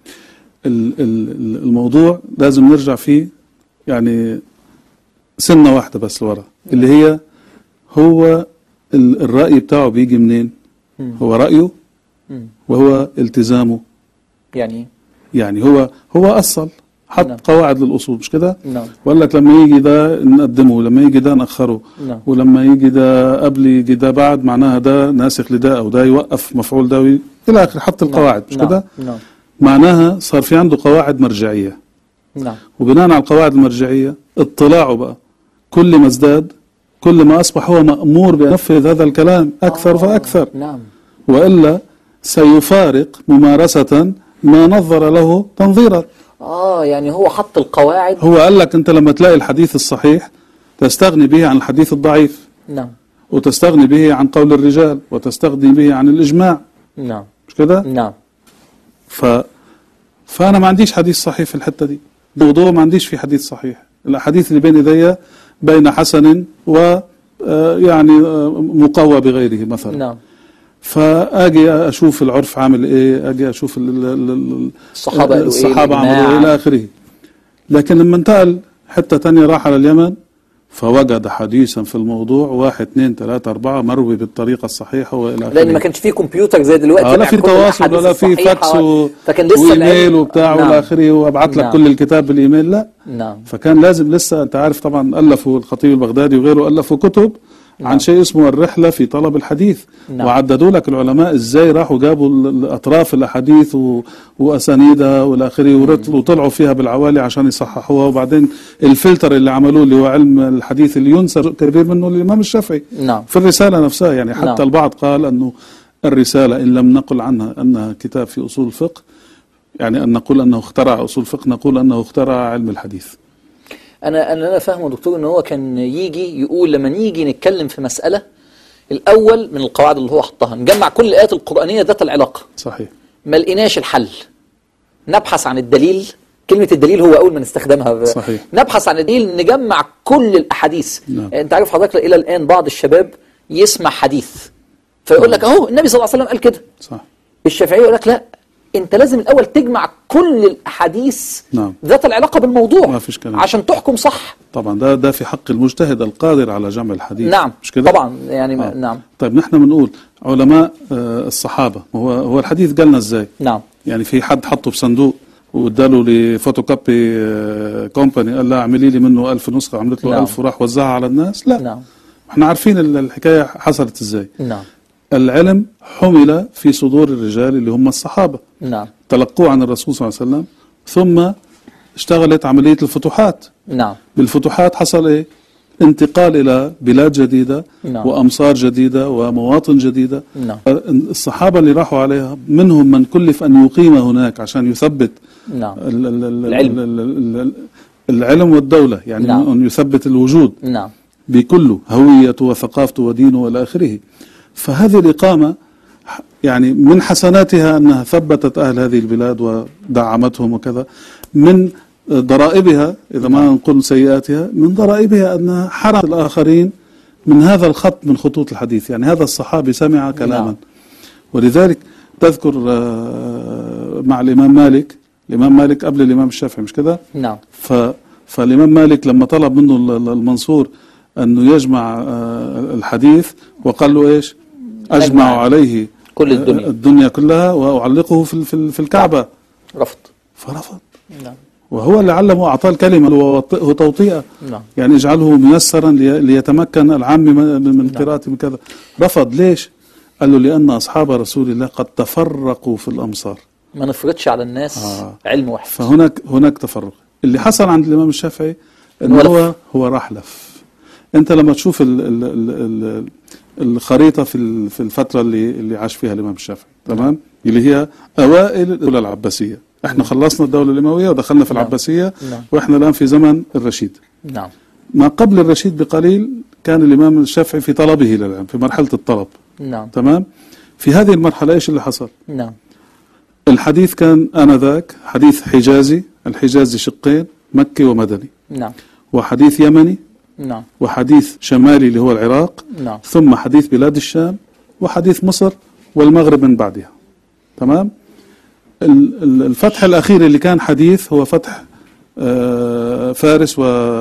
ال- ال- الموضوع لازم نرجع فيه يعني سنه واحده بس لورا اللي هي هو ال- الراي بتاعه بيجي منين مم. هو رايه مم. وهو التزامه يعني إيه؟ يعني هو هو اصل حط نعم. قواعد للاصول مش كده نعم وقال لك لما يجي ده نقدمه لما يجي ده ناخره نعم ولما يجي ده قبل يجي ده بعد معناها ده ناسخ لده او ده يوقف مفعول ده وي... الى اخره حط القواعد مش نعم. كده نعم معناها صار في عنده قواعد مرجعيه نعم وبناء على القواعد المرجعيه اطلاعه بقى كل ما ازداد كل ما اصبح هو مامور بان ينفذ هذا الكلام اكثر آه، فاكثر نعم والا سيفارق ممارسه ما نظر له تنظيرا اه يعني هو حط القواعد هو قال لك انت لما تلاقي الحديث الصحيح تستغني به عن الحديث الضعيف نعم وتستغني به عن قول الرجال وتستغني به عن الإجماع نعم مش كده نعم ف فأنا ما عنديش حديث صحيح في الحتة دي موضوع ما عنديش فيه حديث صحيح الأحاديث اللي بين يدي بين حسن و آه، يعني آه، مقوى بغيره مثلا نعم فاجي اشوف العرف عامل ايه اجي اشوف ال ال ال ال الصحابة قالوا إيه، الصحابه عملوا الإجماع. ايه الى اخره لكن لما انتقل حته تانية راح على اليمن فوجد حديثا في الموضوع واحد اثنين ثلاثة أربعة مروي بالطريقة الصحيحة وإلى آخره لان ما كانش فيه كمبيوتر زي دلوقتي آه لا في كل تواصل الأحاديث ولا في الصحيحة فاكس و... فكان لسه وايميل العلم- وبتاع نعم. والى اخره وابعت لك نعم. كل الكتاب بالايميل لا نعم فكان لازم لسه انت عارف طبعا الفوا الخطيب البغدادي وغيره الفوا كتب نعم. عن شيء اسمه الرحله في طلب الحديث نعم. وعددوا لك العلماء ازاي راحوا جابوا ال- ال- اطراف الاحاديث و... واسانيدها والى اخره ورتلوا وطلعوا فيها بالعوالي عشان يصححوها وبعدين الفلتر اللي عملوه اللي هو علم الحديث اللي ينسى كبير منه للامام الشافعي نعم في الرساله نفسها يعني حتى نعم. البعض قال انه الرساله ان لم نقل عنها انها كتاب في اصول الفقه يعني ان نقول انه اخترع اصول الفقه نقول انه اخترع علم الحديث انا انا انا فاهمه يا دكتور ان هو كان يجي يقول لما نيجي نتكلم في مساله الاول من القواعد اللي هو حطها نجمع كل الايات القرانيه ذات العلاقه صحيح ما لقيناش الحل نبحث عن الدليل كلمة الدليل هو أول ما نستخدمها ب- صحيح. نبحث عن الدليل نجمع كل الأحاديث نعم. أنت عارف حضرتك إلى الآن بعض الشباب يسمع حديث فيقول لك أهو النبي صلى الله عليه وسلم قال كده صح الشافعي يقول لك لا أنت لازم الأول تجمع كل الأحاديث نعم. ذات العلاقة بالموضوع ما فيش كلام. عشان تحكم صح طبعا ده ده في حق المجتهد القادر على جمع الحديث نعم مش كده طبعا يعني ما- آه. نعم طيب نحن بنقول علماء آه، الصحابه هو هو الحديث جالنا ازاي نعم يعني في حد حطه بصندوق واداله لفوتوكوبي آه، كومباني قال لها اعملي لي منه ألف نسخه عملت له نعم. ألف وراح وزعها على الناس لا نعم احنا عارفين ال- الحكايه حصلت ازاي نعم العلم حمل في صدور الرجال اللي هم الصحابه نعم تلقوه عن الرسول صلى الله عليه وسلم ثم اشتغلت عمليه الفتوحات نعم بالفتوحات حصل ايه انتقال الى بلاد جديده نعم. وامصار جديده ومواطن جديده نعم. الصحابه اللي راحوا عليها منهم من كلف ان يقيم هناك عشان يثبت نعم ال- ال- ال- العلم. ال- ال- ال- العلم والدوله يعني نعم. ان يثبت الوجود نعم بكله هويته وثقافته ودينه والى اخره فهذه الاقامه ح- يعني من حسناتها انها ثبتت اهل هذه البلاد ودعمتهم وكذا من ضرائبها اذا ما نقول سيئاتها من ضرائبها انها حرمت الاخرين من هذا الخط من خطوط الحديث يعني هذا الصحابي سمع كلاما نعم. ولذلك تذكر آه، مع الإمام مالك الإمام مالك قبل الإمام الشافعي مش كده نعم ف فالإمام مالك لما طلب منه ال- ال- المنصور أنه يجمع آه، الحديث وقال له إيش أجمع نجمع عليه كل الدنيا. آه، الدنيا كلها وأعلقه في ال- في ال- في الكعبة رفض فرفض نعم وهو اللي علمه أعطاه الكلمة ووطئه توطئة نعم يعني اجعله ميسرا لي- ليتمكن العام من من قراءة من كذا رفض ليش قال له لأن أصحاب رسول الله قد تفرقوا في الأمصار ما نفرضش على الناس آه. علم واحد فهناك هناك تفرق اللي حصل عند الإمام الشافعي إنه إنه لف. هو هو راح لف أنت لما تشوف ال ال ال ال الخريطة في ال- في الفترة اللي اللي عاش فيها الإمام الشافعي تمام اللي هي أوائل الدولة العباسية احنا خلصنا الدولة الأموية ودخلنا في نعم. العباسية نعم. واحنا الآن في زمن الرشيد نعم ما قبل الرشيد بقليل كان الإمام الشافعي في طلبه للعلم في مرحلة الطلب نعم تمام في هذه المرحلة إيش اللي حصل نعم الحديث كان آنذاك حديث حجازي الحجازي شقين مكي ومدني نعم وحديث يمني نعم وحديث شمالي اللي هو العراق نعم ثم حديث بلاد الشام وحديث مصر والمغرب من بعدها تمام ال- ال- الفتح الأخير اللي كان حديث هو فتح آه، فارس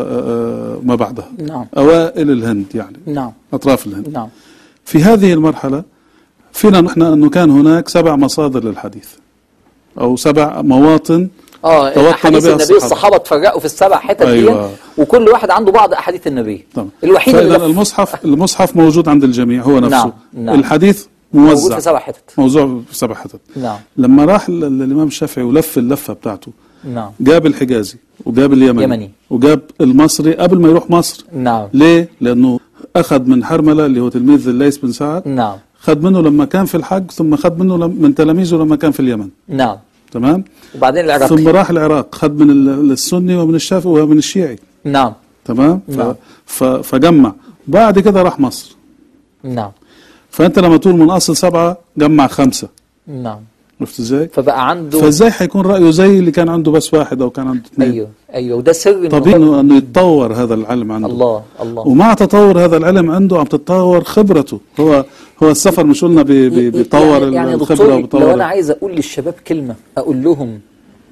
وما بعدها نعم أوائل الهند يعني نعم أطراف الهند نعم في هذه المرحلة فينا نحن أنه كان هناك سبع مصادر للحديث أو سبع مواطن اه توطن حديث بها النبي الصحابة. الصحابه اتفرقوا في السبع حتت أيوة. دي وكل واحد عنده بعض احاديث النبي طبعا الوحيد اللي فإذا لف. المصحف المصحف موجود عند الجميع هو نفسه نعم، نعم. الحديث موجود موزع في سبع حتت موزوع في سبع حتت نعم لما راح ال- ال- الإمام الشافعي ولف اللفة بتاعته نعم جاب الحجازي وجاب اليمني يمني. وجاب المصري قبل ما يروح مصر نعم ليه؟ لأنه أخذ من حرملة اللي هو تلميذ الليث بن سعد نعم خد منه لما كان في الحج ثم خد منه لم- من تلاميذه لما كان في اليمن نعم تمام وبعدين ثم العراقي راح العراق خد من ال- السني ومن الشافعي ومن الشيعي نعم تمام ف... نعم. ف... فجمع بعد كده راح مصر نعم فانت لما تقول من اصل سبعه جمع خمسه نعم عرفت ازاي؟ فبقى عنده فازاي حيكون رايه زي اللي كان عنده بس واحد او كان عنده اثنين؟ ايوه ايوه وده سر إنه طبيعي هو- انه انه يتطور هذا العلم عنده الله الله ومع تطور هذا العلم عنده عم تتطور خبرته هو هو السفر مش قلنا بي- بي- بيطور يعني, يعني يا الخبره دكتور لو وبيطور انا عايز اقول للشباب كلمه اقول لهم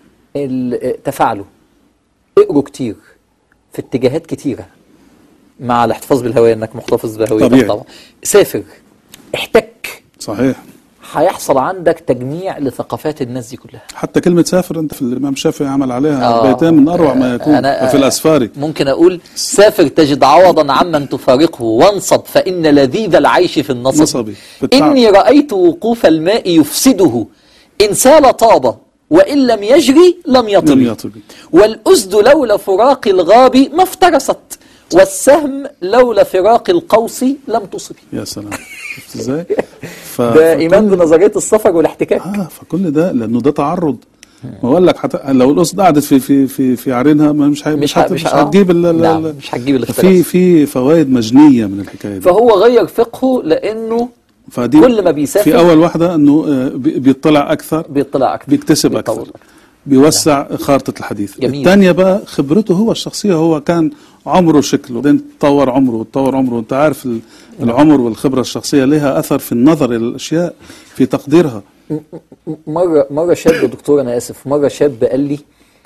ال- تفاعلوا اقروا كتير في اتجاهات كتيره مع الاحتفاظ بالهويه انك محتفظ بهويتك طبيعي. طبعا سافر احتك صحيح هيحصل عندك تجميع لثقافات الناس دي كلها حتى كلمه سافر انت في الامام الشافعي عمل عليها آه. بيتين من اروع ما يكون أنا- في الاسفاري ممكن اقول سافر تجد عوضا عمن تفارقه وانصب فان لذيذ العيش في النصب نصبي في التعب. إني رأيت وقوف الماء يفسده إن سال طاب وإن لم يجري لم لم يطب يطبي والأسد لولا فراق الغاب ما افترست والسهم لولا فراق القوس لم تصب يا سلام شفت ازاي؟ ف... ده فكل- إيمان بنظرية السفر والاحتكاك اه فكل ده لانه ده تعرض ما بقول لك حتى لو الاسد قعدت في في في في عرينها ما مش هي- مش مش, ه- هت- مش مش ه- هتجيب ال- ال- نعم، ال- مش هتجيب الاختلاف. في في فوائد مجنيه من الحكايه دي فهو غير فقهه لأنه فدي كل ما بيسافر في اول واحده انه آه، بي- بيطلع اكثر بيطلع أكثر بيكتسب بيطور اكثر بيوسع خارطه الحديث جميل. الثانيه بقى خبرته هو الشخصيه هو كان عمره شكله بعدين تطور عمره وتطور عمره انت عارف ال- العمر والخبره الشخصيه لها اثر في النظر الى الاشياء في تقديرها مرة مرة شاب دكتور أنا آسف مرة شاب قال لي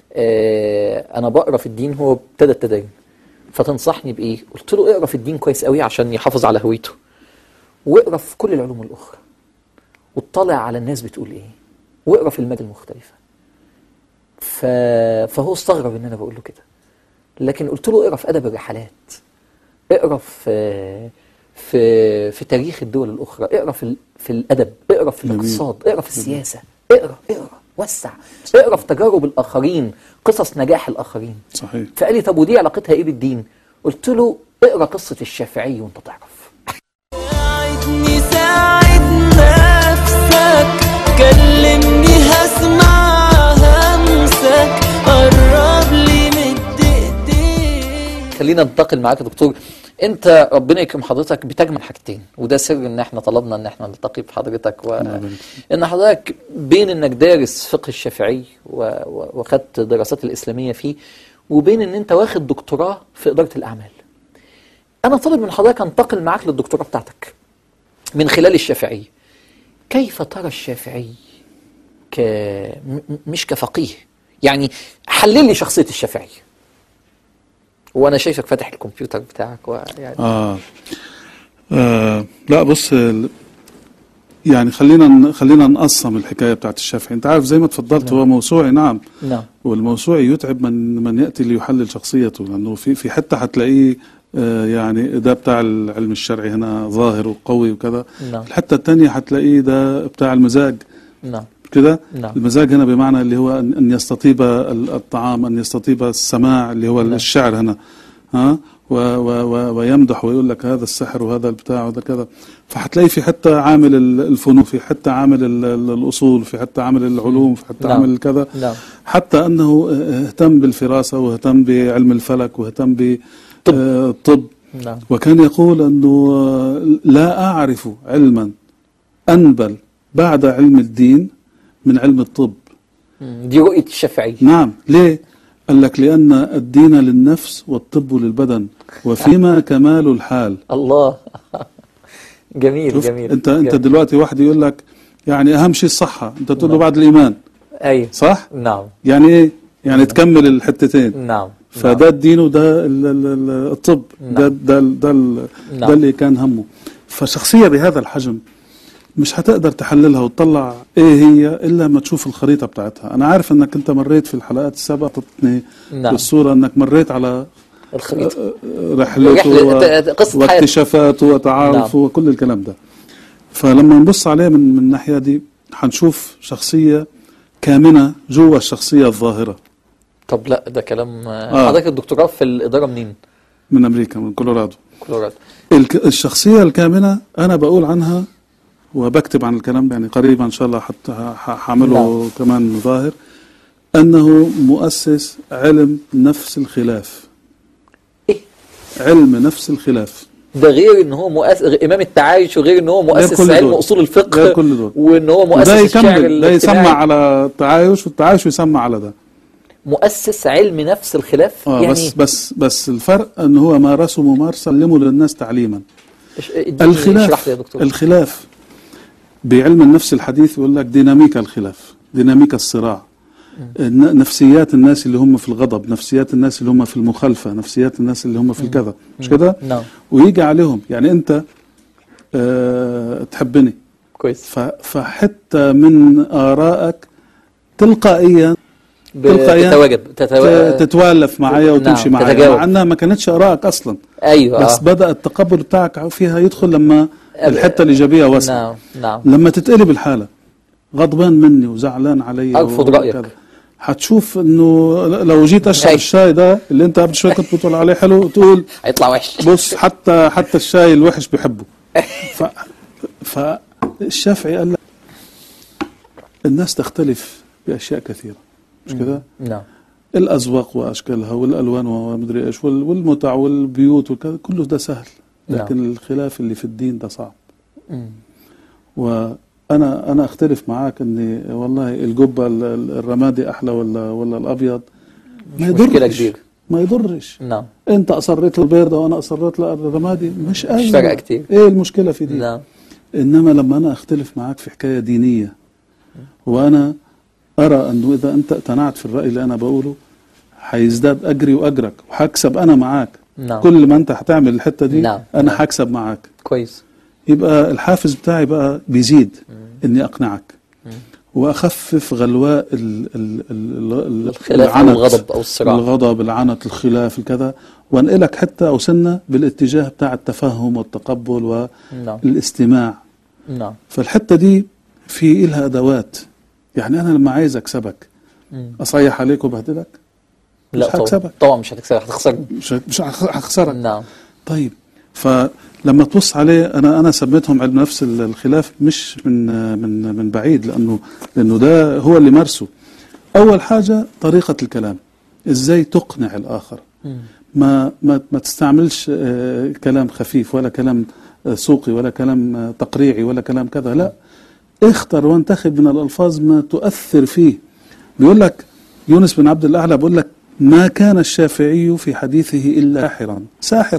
آه أنا بقرا في الدين هو ابتدى التدين فتنصحني بإيه؟ قلت له اقرا في الدين كويس قوي عشان يحافظ على هويته واقرا في كل العلوم الأخرى واطلع على الناس بتقول إيه واقرا في المجال المختلفة ف... فهو استغرب إن أنا بقول له كده لكن قلت له اقرا في أدب الرحلات اقرا في في في تاريخ الدول الاخرى اقرا في ال- في الادب اقرا في جميل. الاقتصاد اقرا في السياسه اقرا اقرا وسع اقرا في تجارب الاخرين قصص نجاح الاخرين صحيح فقال لي طب ودي علاقتها ايه بالدين قلت له اقرا قصه الشافعي وانت تعرف ساعدني ساعد نفسك كلمني هسمع همسك قرب لي مد ايديك خلينا ننتقل معاك يا دكتور انت ربنا يكرم حضرتك بتجمع حاجتين وده سر ان احنا طلبنا ان احنا نلتقي بحضرتك و... الله يبارك ان حضرتك بين انك دارس فقه الشافعي و... و... واخدت دراسات الاسلاميه فيه وبين ان انت واخد دكتوراه في اداره الاعمال انا طالب من حضرتك انتقل معاك للدكتوراه بتاعتك من خلال الشافعي كيف ترى الشافعي ك م- م- مش كفقيه يعني حلل لي شخصيه الشافعي وانا شايفك فاتح الكمبيوتر بتاعك ويعني آه. آه لا بص ال- يعني خلينا ن- خلينا نقسم الحكايه بتاعت الشافعي انت عارف زي ما اتفضلت هو موسوعي نعم نعم والموسوعي يتعب من من ياتي ليحلل شخصيته لانه في في حته هتلاقيه آه، يعني ده بتاع العلم الشرعي هنا ظاهر وقوي وكذا نعم. الحته الثانيه هتلاقيه ده بتاع المزاج نعم كده نعم. المزاج هنا بمعنى اللي هو ان أن يستطيب ال- الطعام ان يستطيب السماع اللي هو نعم. الشعر هنا ها و و و ويمدح ويقول لك هذا السحر وهذا البتاع وهذا كذا فهتلاقي في حتى عامل ال- الفنون في حتى عامل ال- ال- الاصول في حتى عامل العلوم في حتى نعم. عامل كذا نعم حتى انه اهتم بالفراسه واهتم بعلم الفلك واهتم طب. بالطب نعم وكان يقول انه آه، لا اعرف علما انبل بعد علم الدين من علم الطب مم. دي رؤيه الشافعي نعم ليه قال لك لان الدين للنفس والطب للبدن وفيما كمال الحال الله جميل شوف جميل انت انت جميل. دلوقتي واحد يقول لك يعني اهم شيء الصحه انت تقول له نعم. بعد الايمان ايوه صح نعم يعني ايه يعني تكمل الحتتين نعم فده الدين وده ال- ال- ال- الطب ده نعم. ده ده, ال- نعم. ده اللي كان همه فشخصيه بهذا الحجم مش هتقدر تحللها وتطلع ايه هي الا ما تشوف الخريطه بتاعتها انا عارف انك انت مريت في الحلقات السابقه اعطتني نعم. بالصوره انك مريت على الخريطه رحلته رحلة- و- ت- قصة حياته. واكتشافاته وتعارفه نعم. وكل الكلام ده فلما نبص عليه من من الناحيه دي هنشوف شخصيه كامنه جوا الشخصيه الظاهره طب لا ده كلام آه. حضرتك الدكتوراه في الاداره منين؟ من امريكا من كولورادو كولورادو الك- الشخصية الكامنة أنا بقول عنها وبكتب عن الكلام ده يعني قريبا إن شاء الله حتى ه- ه- هعمله نعم. كمان ظاهر أنه مؤسس علم نفس الخلاف ايه علم نفس الخلاف ده غير ان هو مؤسس امام التعايش وغير ان هو مؤسس كل علم دول. اصول الفقه غير كل دول. وان هو مؤسس وده الشعر يكمل ده يسمى الاجتماعي على التعايش والتعايش يسمى على ده مؤسس علم نفس الخلاف آه يعني بس بس بس الفرق أن هو مارسه ممارسة علمه للناس تعليما إيش- اديني- اشرح الخلاف لي يا دكتور الخلاف بعلم النفس الحديث يقول لك ديناميكا الخلاف ديناميكا الصراع الن- نفسيات الناس اللي هم في الغضب نفسيات الناس اللي هم في المخالفة نفسيات الناس اللي هم في الكذا مش كده نعم ويجي عليهم يعني انت اه تحبني كويس ف- فحتى من آرائك تلقائيا تلقائيا بتتواجد ت- تتوا... تتوالف معايا وتمشي نعم، معايا تتجاوب. مع انها ما كانتش آرائك اصلا ايوه بس آه. بدأ التقبل بتاعك فيها يدخل لما الحتة الإيجابية وصل نعم نعم لما تتقلب الحالة غضبان مني وزعلان علي أرفض و- رأيك. وكذا. هتشوف انه لو جيت اشرب هاي. الشاي ده اللي انت قبل شويه كنت بتقول عليه حلو تقول هيطلع وحش بص حتى حتى الشاي الوحش بيحبه ف فالشافعي قال لك الناس تختلف باشياء كثيره مش كده؟ نعم الاذواق واشكالها والالوان ومدري ايش وال- والمتع والبيوت وكذا كله ده سهل لكن الخلاف اللي في الدين ده صعب مم. وانا انا اختلف معاك ان والله الجبه ال- ال- الرمادي احلى ولا ولا الابيض ما مش مشكلة يضرش كبيرة. ما يضرش نعم انت اصريت البيضه وانا اصريت لا الرمادي مش ازمه فارقة كتير. ايه المشكله في دي نعم انما لما انا اختلف معاك في حكايه دينيه وانا ارى انه اذا انت اقتنعت في الراي اللي انا بقوله هيزداد اجري واجرك وهكسب انا معاك نعم كل ما انت هتعمل الحته دي نعم. انا نعم. هكسب معاك كويس يبقى الحافز بتاعي بقى بيزيد اني اقنعك واخفف غلواء ال ال ال ال الخلاف أو العنت، الغضب أو الصراع. الغضب العنت الخلاف الكذا وانقلك حتى او سنه بالاتجاه بتاع التفهم والتقبل نعم والاستماع نعم فالحته دي في إلها ادوات يعني انا لما عايز اكسبك مم. اصيح عليك وبهدلك لا مش طبعا هكسبك. طبعا مش هتكسبك هتخسرني مش مش هخ- هخسرك نعم طيب فلما تبص عليه انا انا سميتهم علم نفس ال- الخلاف مش من من من بعيد لانه لانه ده هو اللي مارسه اول حاجه طريقه الكلام ازاي تقنع الاخر مم. ما ما ما تستعملش آه، كلام خفيف ولا كلام آه، سوقي ولا كلام آه، تقريعي ولا كلام كذا لا اختر وانتخب من الالفاظ ما تؤثر فيه بيقول لك يونس بن عبد الاعلى بيقول لك ما كان الشافعي في حديثه الا ساحرا ساحرا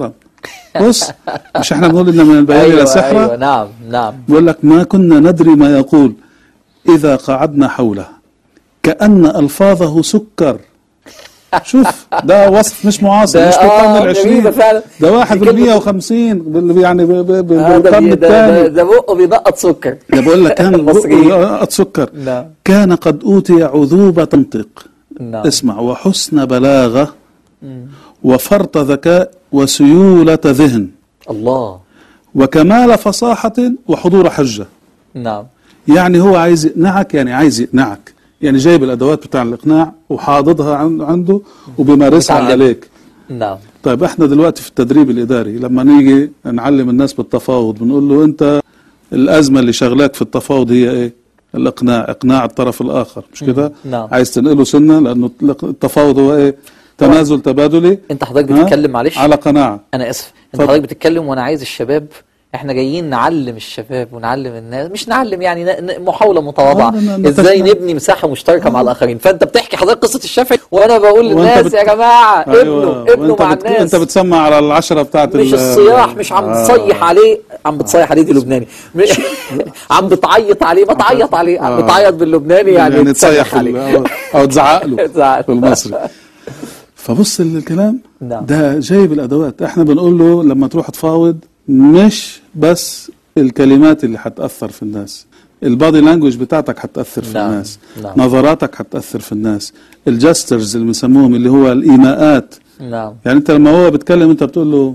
بص مش احنا بنقول ان من البيان الى ايوه سحره ايوه نعم نعم بيقول لك ما كنا ندري ما يقول إذا قعدنا حوله كأن ألفاظه سكر شوف ده وصف مش معاصر ده مش آه، بالقرن جميلة العشرين فعلا. ده واحد دي في كلمة- المية وخمسين بال- يعني ب- ب- ب- آه، ده, بالقرن بي- ده, ده, الثاني ده بقه بينقط سكر ده بقول لك كان المصريين. بقه سكر نعم. كان قد أوتي عذوبة تنطق نعم. اسمع وحسن بلاغة وفرط ذكاء وسيولة ذهن الله وكمال فصاحة وحضور حجة نعم يعني هو عايز يقنعك يعني عايز يقنعك يعني جايب الادوات بتاع الاقناع وحاضضها عن- عنده وبيمارسها بيتعلم. عليك نعم طيب احنا دلوقتي في التدريب الاداري لما نيجي نعلم الناس بالتفاوض بنقول له انت الازمه اللي شغلاك في التفاوض هي ايه الاقناع اقناع الطرف الاخر مش كده نعم. عايز تنقله سنه لانه التفاوض هو ايه تنازل تبادلي انت حضرتك ها؟ بتتكلم معلش على قناعه انا اسف انت اتفضل. حضرتك بتتكلم وانا عايز الشباب احنا جايين نعلم الشباب ونعلم الناس مش نعلم يعني ن- ن- محاوله متواضعه آه، ن- ن- ازاي نتشنع. نبني مساحه مشتركه مع الاخرين فانت بتحكي حضرتك قصه الشافعي وانا بقول وأنت للناس بت- يا جماعه ابنه ابنه وأنت مع بت- الناس انت بتسمع على العشره بتاعت مش ال- الصياح مش عم آه. تصيح عليه عم بتصيح عليه دي لبناني مش عم بتعيط عليه ما تعيط عليه عم آه. بتعيط باللبناني يعني, يعني تصيح تصيح في عليه ال- او تزعق له تزعق له. في المصري فبص للكلام نعم. ده جايب الادوات احنا بنقول له لما تروح تفاوض مش بس الكلمات اللي هتاثر في الناس البادي لانجوج بتاعتك هتاثر في نعم. الناس نعم. نظراتك هتاثر في الناس الجسترز اللي بنسموهم اللي هو الايماءات نعم يعني انت لما هو بيتكلم انت بتقول له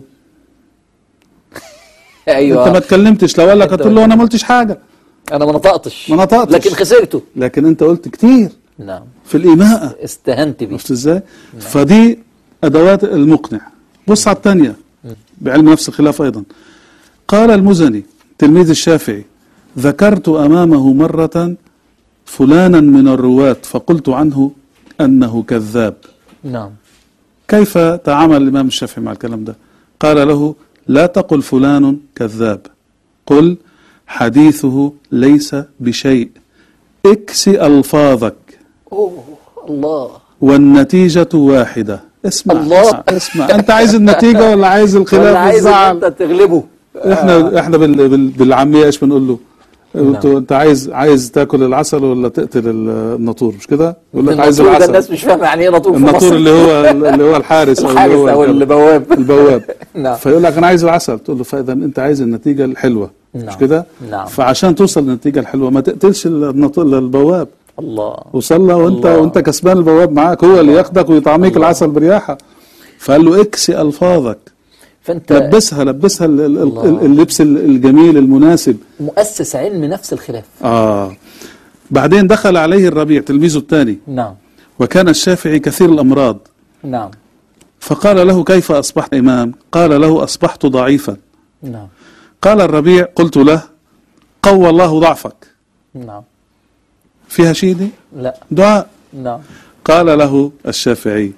ايوه انت ما اتكلمتش لو قال لك أنت هتقول له انا ما قلتش حاجه انا ما نطقتش ما نطقتش. لكن خسرته لكن انت قلت كتير نعم في الايماءه استهنت بيه عرفت ازاي؟ فدي ادوات المقنع بص على الثانيه بعلم نفس الخلاف ايضا قال المزني تلميذ الشافعي ذكرت امامه مره فلانا من الرواة فقلت عنه انه كذاب نعم كيف تعامل الامام الشافعي مع الكلام ده؟ قال له لا تقل فلان كذاب قل حديثه ليس بشيء اكسي الفاظك اوه الله والنتيجة واحدة اسمع الله. اسمع, اسمع انت عايز النتيجة ولا عايز الخلاف ولا عايز ان والزعل انت تغلبه احنا احنا بال بال بالعامية ايش بنقول له انت, انت عايز عايز تاكل العسل ولا تقتل ال- الناطور مش كده يقول لك عايز الناطور ده العسل الناس مش فاهمه يعني ايه ناطور في الناطور مصر اللي هو اللي هو الحارس او الحارس اللي هو او الكلب. البواب البواب نعم. فيقول لك انا عايز العسل تقول له فاذا انت عايز النتيجه الحلوه مش نعم. كده نعم. فعشان توصل للنتيجه الحلوه ما تقتلش الناطور البواب الله وصلى وانت الله. وانت كسبان البواب معاك هو اللي ياخدك ويطعميك الله. العسل برياحه فقال له اكسي الفاظك فانت لبسها لبسها ال- ال- الله. ال- اللبس ال- الجميل المناسب مؤسس علم نفس الخلاف اه بعدين دخل عليه الربيع تلميذه الثاني نعم وكان الشافعي كثير الامراض نعم فقال له كيف اصبحت امام قال له اصبحت ضعيفا نعم قال الربيع قلت له قوى الله ضعفك نعم فيها شيء دي لا دعاء نعم قال له الشافعي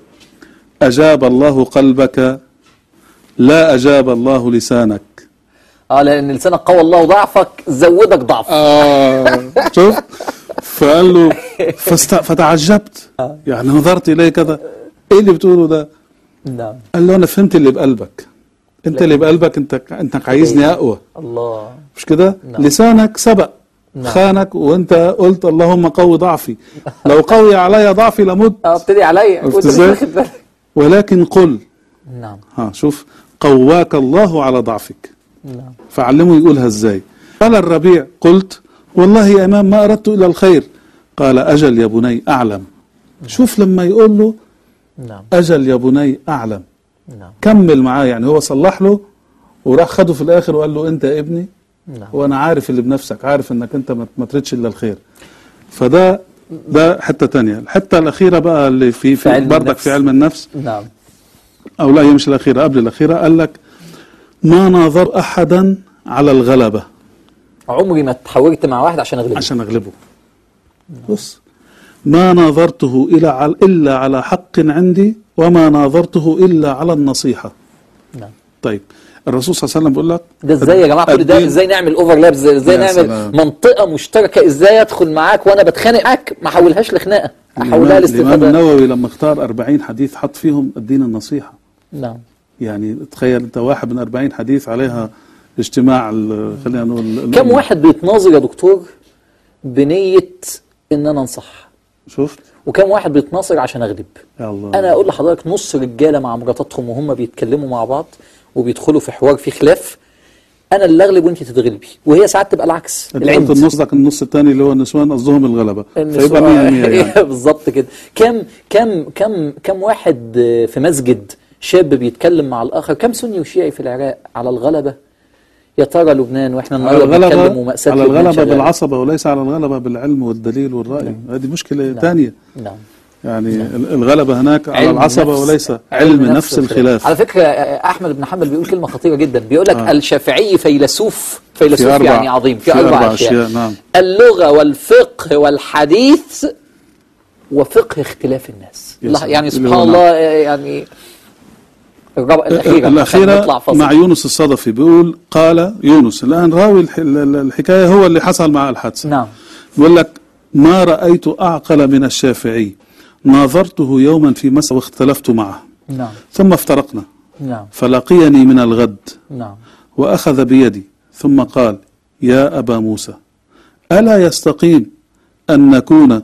أجاب الله قلبك لا أجاب الله لسانك اه لان لسانك قوى الله ضعفك زودك ضعف آه شوف فقال له فاست... فتعجبت يعني نظرت إليه كذا إيه اللي بتقوله ده نعم قال له أنا فهمت اللي بقلبك أنت اللي بقلبك أنت أنت عايزني أقوى الله مش كده نعم. لسانك سبق نعم. خانك وانت قلت اللهم قوي ضعفي لو قوي علي ضعفي لمت اه ابتدي عليا عرفت وانت مش ازاي؟ واخد بالك ولكن قل نعم ها شوف قواك الله على ضعفك نعم فعلمه يقولها ازاي قال الربيع قلت والله يا امام ما اردت الا الخير قال اجل يا بني اعلم شوف لما يقول له نعم اجل يا بني اعلم نعم كمل معاه يعني هو صلح له وراح خده في الاخر وقال له انت يا ابني نعم وانا عارف اللي بنفسك عارف انك انت ما ما تريدش الا الخير فده ده حته تانية الحته الاخيره بقى اللي في, في علم في بردك النفس. في علم النفس نعم او لا هي مش الاخيره قبل الاخيره قال لك ما ناظر احدا على الغلبه عمري ما اتحاورت مع واحد عشان اغلبه عشان اغلبه بص ما ناظرته الى على الا على حق عندي وما ناظرته الا على النصيحه نعم طيب الرسول صلى الله عليه وسلم بيقول لك ده ازاي يا جماعه كل ده الدين- ازاي نعمل اوفرلاب ازاي ازاي يا نعمل سلام. منطقه مشتركه ازاي ادخل معاك وانا بتخانق معاك ما احولهاش لخناقه احولها الإمام, الإمام لاستفاده النووي لما اختار 40 حديث حط فيهم الدين النصيحة نعم يعني تخيل انت واحد من 40 حديث عليها اجتماع ال- خلينا نقول ال- كم واحد بيتناظر يا دكتور بنية ان انا انصح شفت وكم واحد بيتناصر عشان اغلب يا الله انا اقول لحضرتك نص رجاله مع مراتاتهم وهم بيتكلموا مع بعض وبيدخلوا في حوار فيه خلاف انا اللي اغلب وانت تتغلبي وهي ساعات تبقى العكس انت قلت النص ده كان النص الثاني اللي هو النسوان قصدهم الغلبه فيبقى 100 100 يعني بالظبط كده كم كم كم كم واحد آه، في مسجد شاب بيتكلم مع الاخر كم سني وشيعي في العراق على الغلبه يا ترى لبنان واحنا على النهارده بنتكلم الغلبة ومأساة على لبنان الغلبة شغالة. بالعصبة وليس على الغلبة بالعلم والدليل والرأي هذه مشكلة ثانية نعم يعني ال- الغلبة هناك على علم العصبة نفس- وليس علم نفس الخلاف على فكره آه، احمد بن حنبل بيقول كلمه خطيره جدا بيقول لك آه. الشافعي فيلسوف فيلسوف في أربع- يعني عظيم في, في اربع, أربع اشياء, أشياء، نعم. اللغه والفقه والحديث وفقه اختلاف الناس يا الله- سلام. يعني اللي هو سبحان نعم. الله آه، يعني الرابعه الاخيره عشان الأخيرة نطلع فاصل. مع يونس الصدفي بيقول قال يونس الآن راوي الح- ال- الحكاية هو اللي حصل مع الحادثة نعم بيقول لك ما رأيت أعقل من الشافعي ناظرته يوما في مسألة واختلفت معه نعم ثم افترقنا نعم فلقيني من الغد نعم وأخذ بيدي ثم قال يا أبا موسى ألا يستقيم أن نكون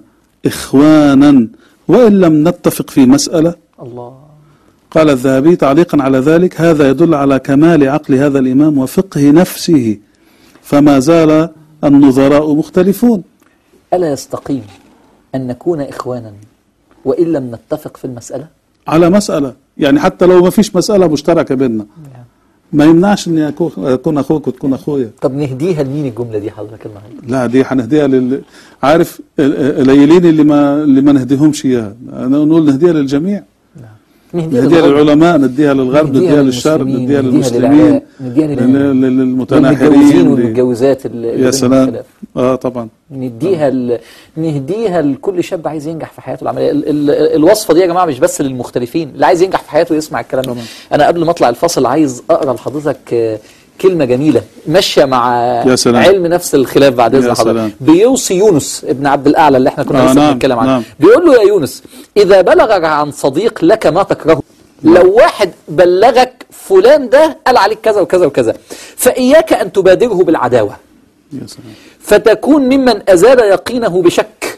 إخوانا وإن لم نتفق في مسألة الله قال الذهبي تعليقا على ذلك هذا يدل على كمال عقل هذا الإمام وفقه نفسه فما زال النظراء مختلفون الا يستقيم ان نكون اخوانا وان لم نتفق في المساله على مسألة يعني حتى لو ما فيش مسألة مشتركة بيننا ما يمنعش أني أكون- أكون أخوك وتكون أخويا طب نهديها لمين الجمله دي حضرتك النهارده لا دي هنهديها لل عارف ال- القليلين اللي ما اللي ما نهديهمش اياها أنا نقول نهديها للجميع نهديها نديها للغرب. للعلماء نديها للغرب نديها نديها للشرق للمسلمين، نديها نديها للمسلمين للعراق، نديها لل- لل- لل- للمتجوزين للمتناحرين ل- والمتجوزات اللي اللي يا بينهم سلام خلاف. اه طبعا نديها ل... نديها لكل شاب عايز ينجح في حياته العمليه ال... ال... الوصفه دي يا جماعه مش بس للمختلفين اللي عايز ينجح في حياته يسمع الكلام ده طبعا. انا قبل ما اطلع الفاصل عايز اقرا لحضرتك آه، كلمه جميله ماشيه مع يا سلام. علم نفس الخلاف بعد اذن يا حضرتك سلام. بيوصي يونس ابن عبد الاعلى اللي احنا كنا آه، لسه نعم، بنتكلم عنه نعم. بيقول له يا يونس اذا بلغك عن صديق لك ما تكرهه لو واحد بلغك فلان ده قال عليك كذا وكذا وكذا فاياك ان تبادره بالعداوه يا سلام فتكون ممن أزال يقينه بشك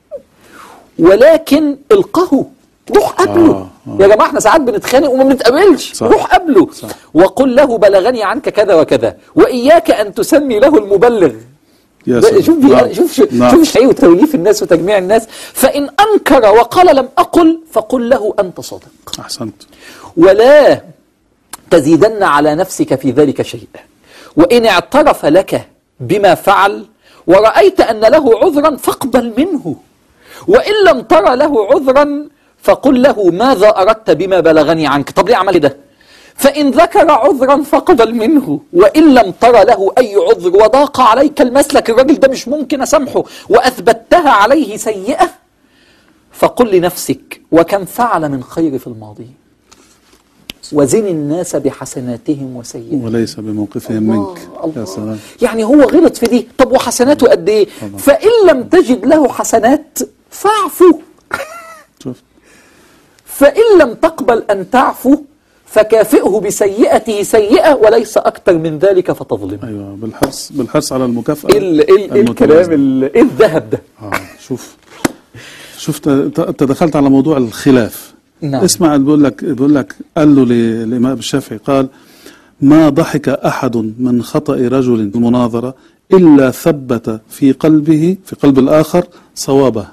ولكن القه روح قبله آه، آه. يا جماعة احنا ساعات بنتخانق وما بنتقابلش صح. روح قبله صح. وقل له بلغني عنك كذا وكذا وإياك أن تسمي له المبلغ يا ده- سلام شوف نعم. شوف شوف, نعم. شوف الشيء وتوليف الناس وتجميع الناس فإن أنكر وقال لم أقل فقل له أنت صادق احسنت ولا تزيدن على نفسك في ذلك شيء وإن اعترف لك بما فعل ورأيت أن له عذرا فاقبل منه وإن لم ترى له عذرا فقل له ماذا أردت بما بلغني عنك طب ليه عمل ده فإن ذكر عذرا فاقبل منه وإن لم ترى له أي عذر وضاق عليك المسلك الراجل ده مش ممكن أسامحه وأثبتها عليه سيئة فقل لنفسك وكم فعل من خير في الماضي وزن الناس بحسناتهم وسيئاتهم وليس بموقفهم منك يا سلام يعني هو غلط في دي طب وحسناته قد ايه طبعا. فإن لم تجد له حسنات فاعفو شفت فإن لم تقبل أن تعفو فكافئه بسيئته سيئة وليس أكثر من ذلك فتظلم ايوه بالحرص بالحرص على المكافأة ايه ال- ايه ال- إيه الكلام المتوازنة. ال- ايه الذهب ده آه شوف شفت انت أنت دخلت على موضوع الخلاف نعم. اسمع بيقول لك بيقول لك قال له ل- للامام الشافعي قال ما ضحك احد من خطا رجل المناظره الا ثبت في قلبه في قلب الاخر صوابه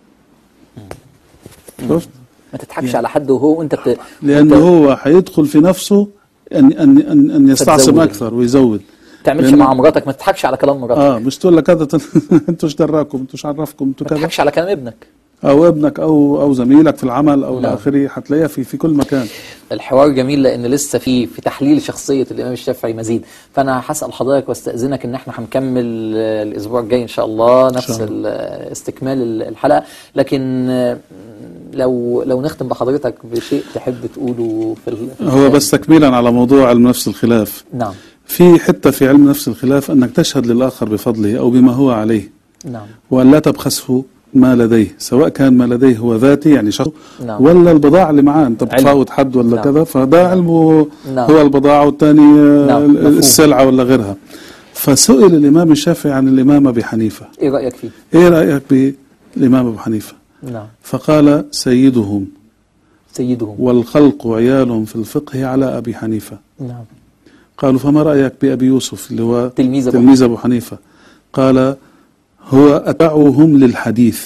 شفت ما تضحكش على حد وهو وانت بت... لانه وأنت هو هيدخل في نفسه ان ان ان, أن يستعصم فتزود. اكثر ويزود تعملش لأنه- مع مراتك ما تضحكش على كلام مراتك اه مش تقول لك هذا انتوا ايش دراكم انتوا ايش عرفكم انتوا ما كذا تضحكش على كلام ابنك او ابنك او او زميلك في العمل او نعم. الى اخره هتلاقيها في في كل مكان الحوار جميل لان لسه في في تحليل شخصيه الامام الشافعي مزيد فانا هسال حضرتك واستاذنك ان احنا هنكمل آه، الاسبوع الجاي ان شاء الله نفس شاء الله. ال- آه، استكمال ال- الحلقه لكن آه، لو لو نختم بحضرتك بشيء تحب تقوله في ال- في هو الختام. بس تكميلا على موضوع علم نفس الخلاف نعم في حتة في علم نفس الخلاف أنك تشهد للآخر بفضله أو بما هو عليه نعم وأن لا تبخسه ما لديه سواء كان ما لديه هو ذاتي يعني شخص نعم. ولا البضاعة اللي معاه انت علم. بتفاوض حد ولا نعم. كذا فده علمه نعم. هو البضاعة والثاني آه، نعم، مفهوم. السلعة ولا غيرها فسئل الإمام الشافعي عن الإمام أبي حنيفة ايه رايك فيه ايه رأيك بالإمام أبو حنيفة نعم فقال سيدهم سيدهم والخلق عيال في الفقه على أبي حنيفة نعم قالوا فما رأيك بأبي يوسف اللي هو تلميذ أبو تلميذ أبو حنيفة قال هو أتبعهم للحديث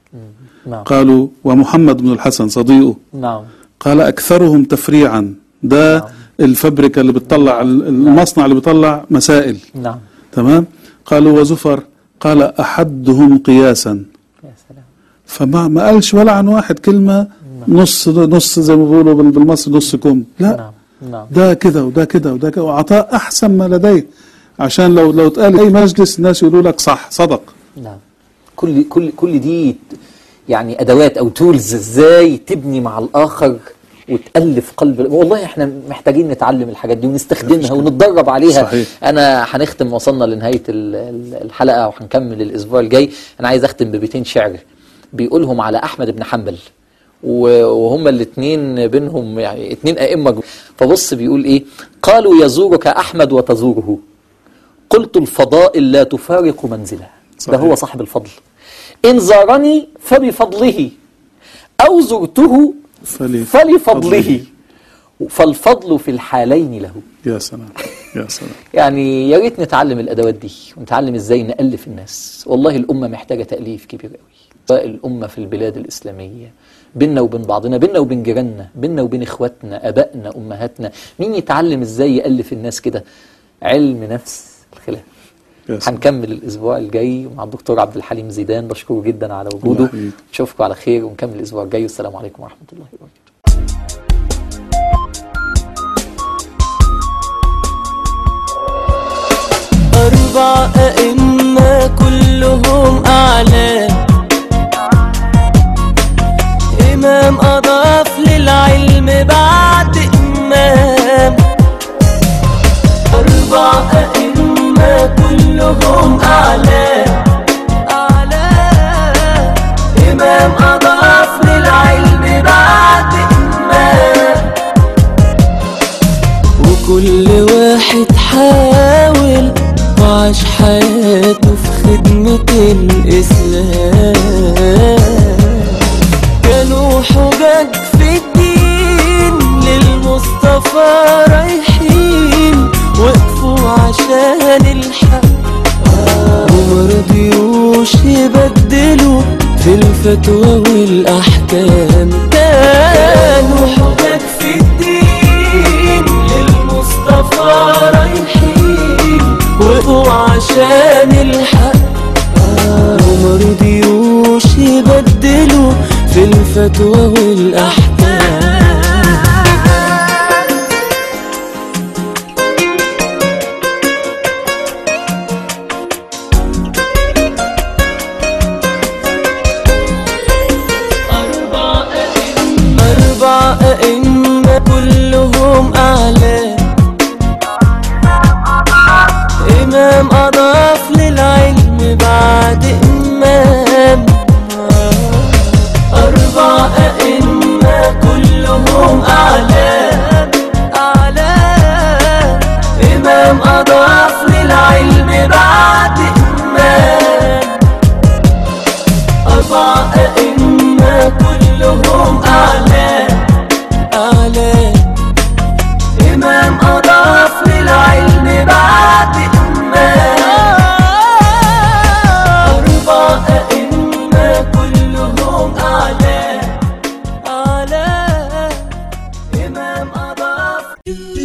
نعم قالوا ومحمد بن الحسن صديقه نعم قال أكثرهم تفريعا ده نعم. الفبركة اللي بتطلع المصنع اللي بيطلع مسائل نعم تمام قالوا وزفر قال أحدهم قياسا يا سلام فما ما قالش ولا عن واحد كلمة نص نص زي ما بيقولوا بال- بالمصري نص كم لا نعم نعم ده كده وده كده وده كده وعطاء أحسن ما لديه عشان لو لو اتقال أي مجلس الناس يقولوا لك صح صدق نعم كل كل كل دي يعني ادوات او تولز ازاي تبني مع الاخر وتالف قلب والله احنا محتاجين نتعلم الحاجات دي ونستخدمها ونتدرب عليها صحيح. انا هنختم وصلنا لنهايه ال- ال- الحلقه وهنكمل الاسبوع الجاي انا عايز اختم ببيتين شعر بيقولهم على احمد بن حنبل و- وهما الاثنين بينهم يعني اثنين ائمه جو- فبص بيقول ايه قالوا يزورك احمد وتزوره قلت الفضائل لا تفارق منزله ده صحيح. هو صاحب الفضل إن زارني فبفضله أو زرته فلي- فلفضله فالفضل في الحالين له يا سلام يا سلام يعني يا ريت نتعلم الادوات دي ونتعلم ازاي نالف الناس والله الامه محتاجه تاليف كبير قوي سواء الامه في البلاد الاسلاميه بيننا وبين بعضنا بيننا وبين جيراننا بيننا وبين اخواتنا ابائنا امهاتنا مين يتعلم ازاي يالف الناس كده علم نفس الخلاف يا سلام. هنكمل الاسبوع الجاي مع الدكتور عبد الحليم زيدان بشكره جدا على الله وجوده يحييك. نشوفكم على خير ونكمل الاسبوع الجاي والسلام عليكم ورحمه الله وبركاته أربع أئمة كلهم أعلام إمام أضاف للعلم بعد إمام أربع أئمة كلهم أعلام أعلام إمام أضاف للعلم بعد إمام وكل واحد حاول وعاش حياته في خدمة الإسلام كانوا حجج في الدين للمصطفى رايحين وقفوا عشان الحق ومرضيوش يبدلوا في الفتوى والأحكام كانوا حجج في الدين للمصطفى رايحين وقفوا عشان الحق ومرضيوش يبدلوا في الفتوى والأحكام أربع أئمة كلهم أعلام إمام أضاف للعلم بعد إمام أربع أئمة كلهم أعلام أعلام إمام أضاف للعلم بعد إمام أربع أئمة كلهم أعلام أعلام إمام أضاف للعلم بعد إمام أربع أئمة كلهم أعلام أعلام إمام أضاف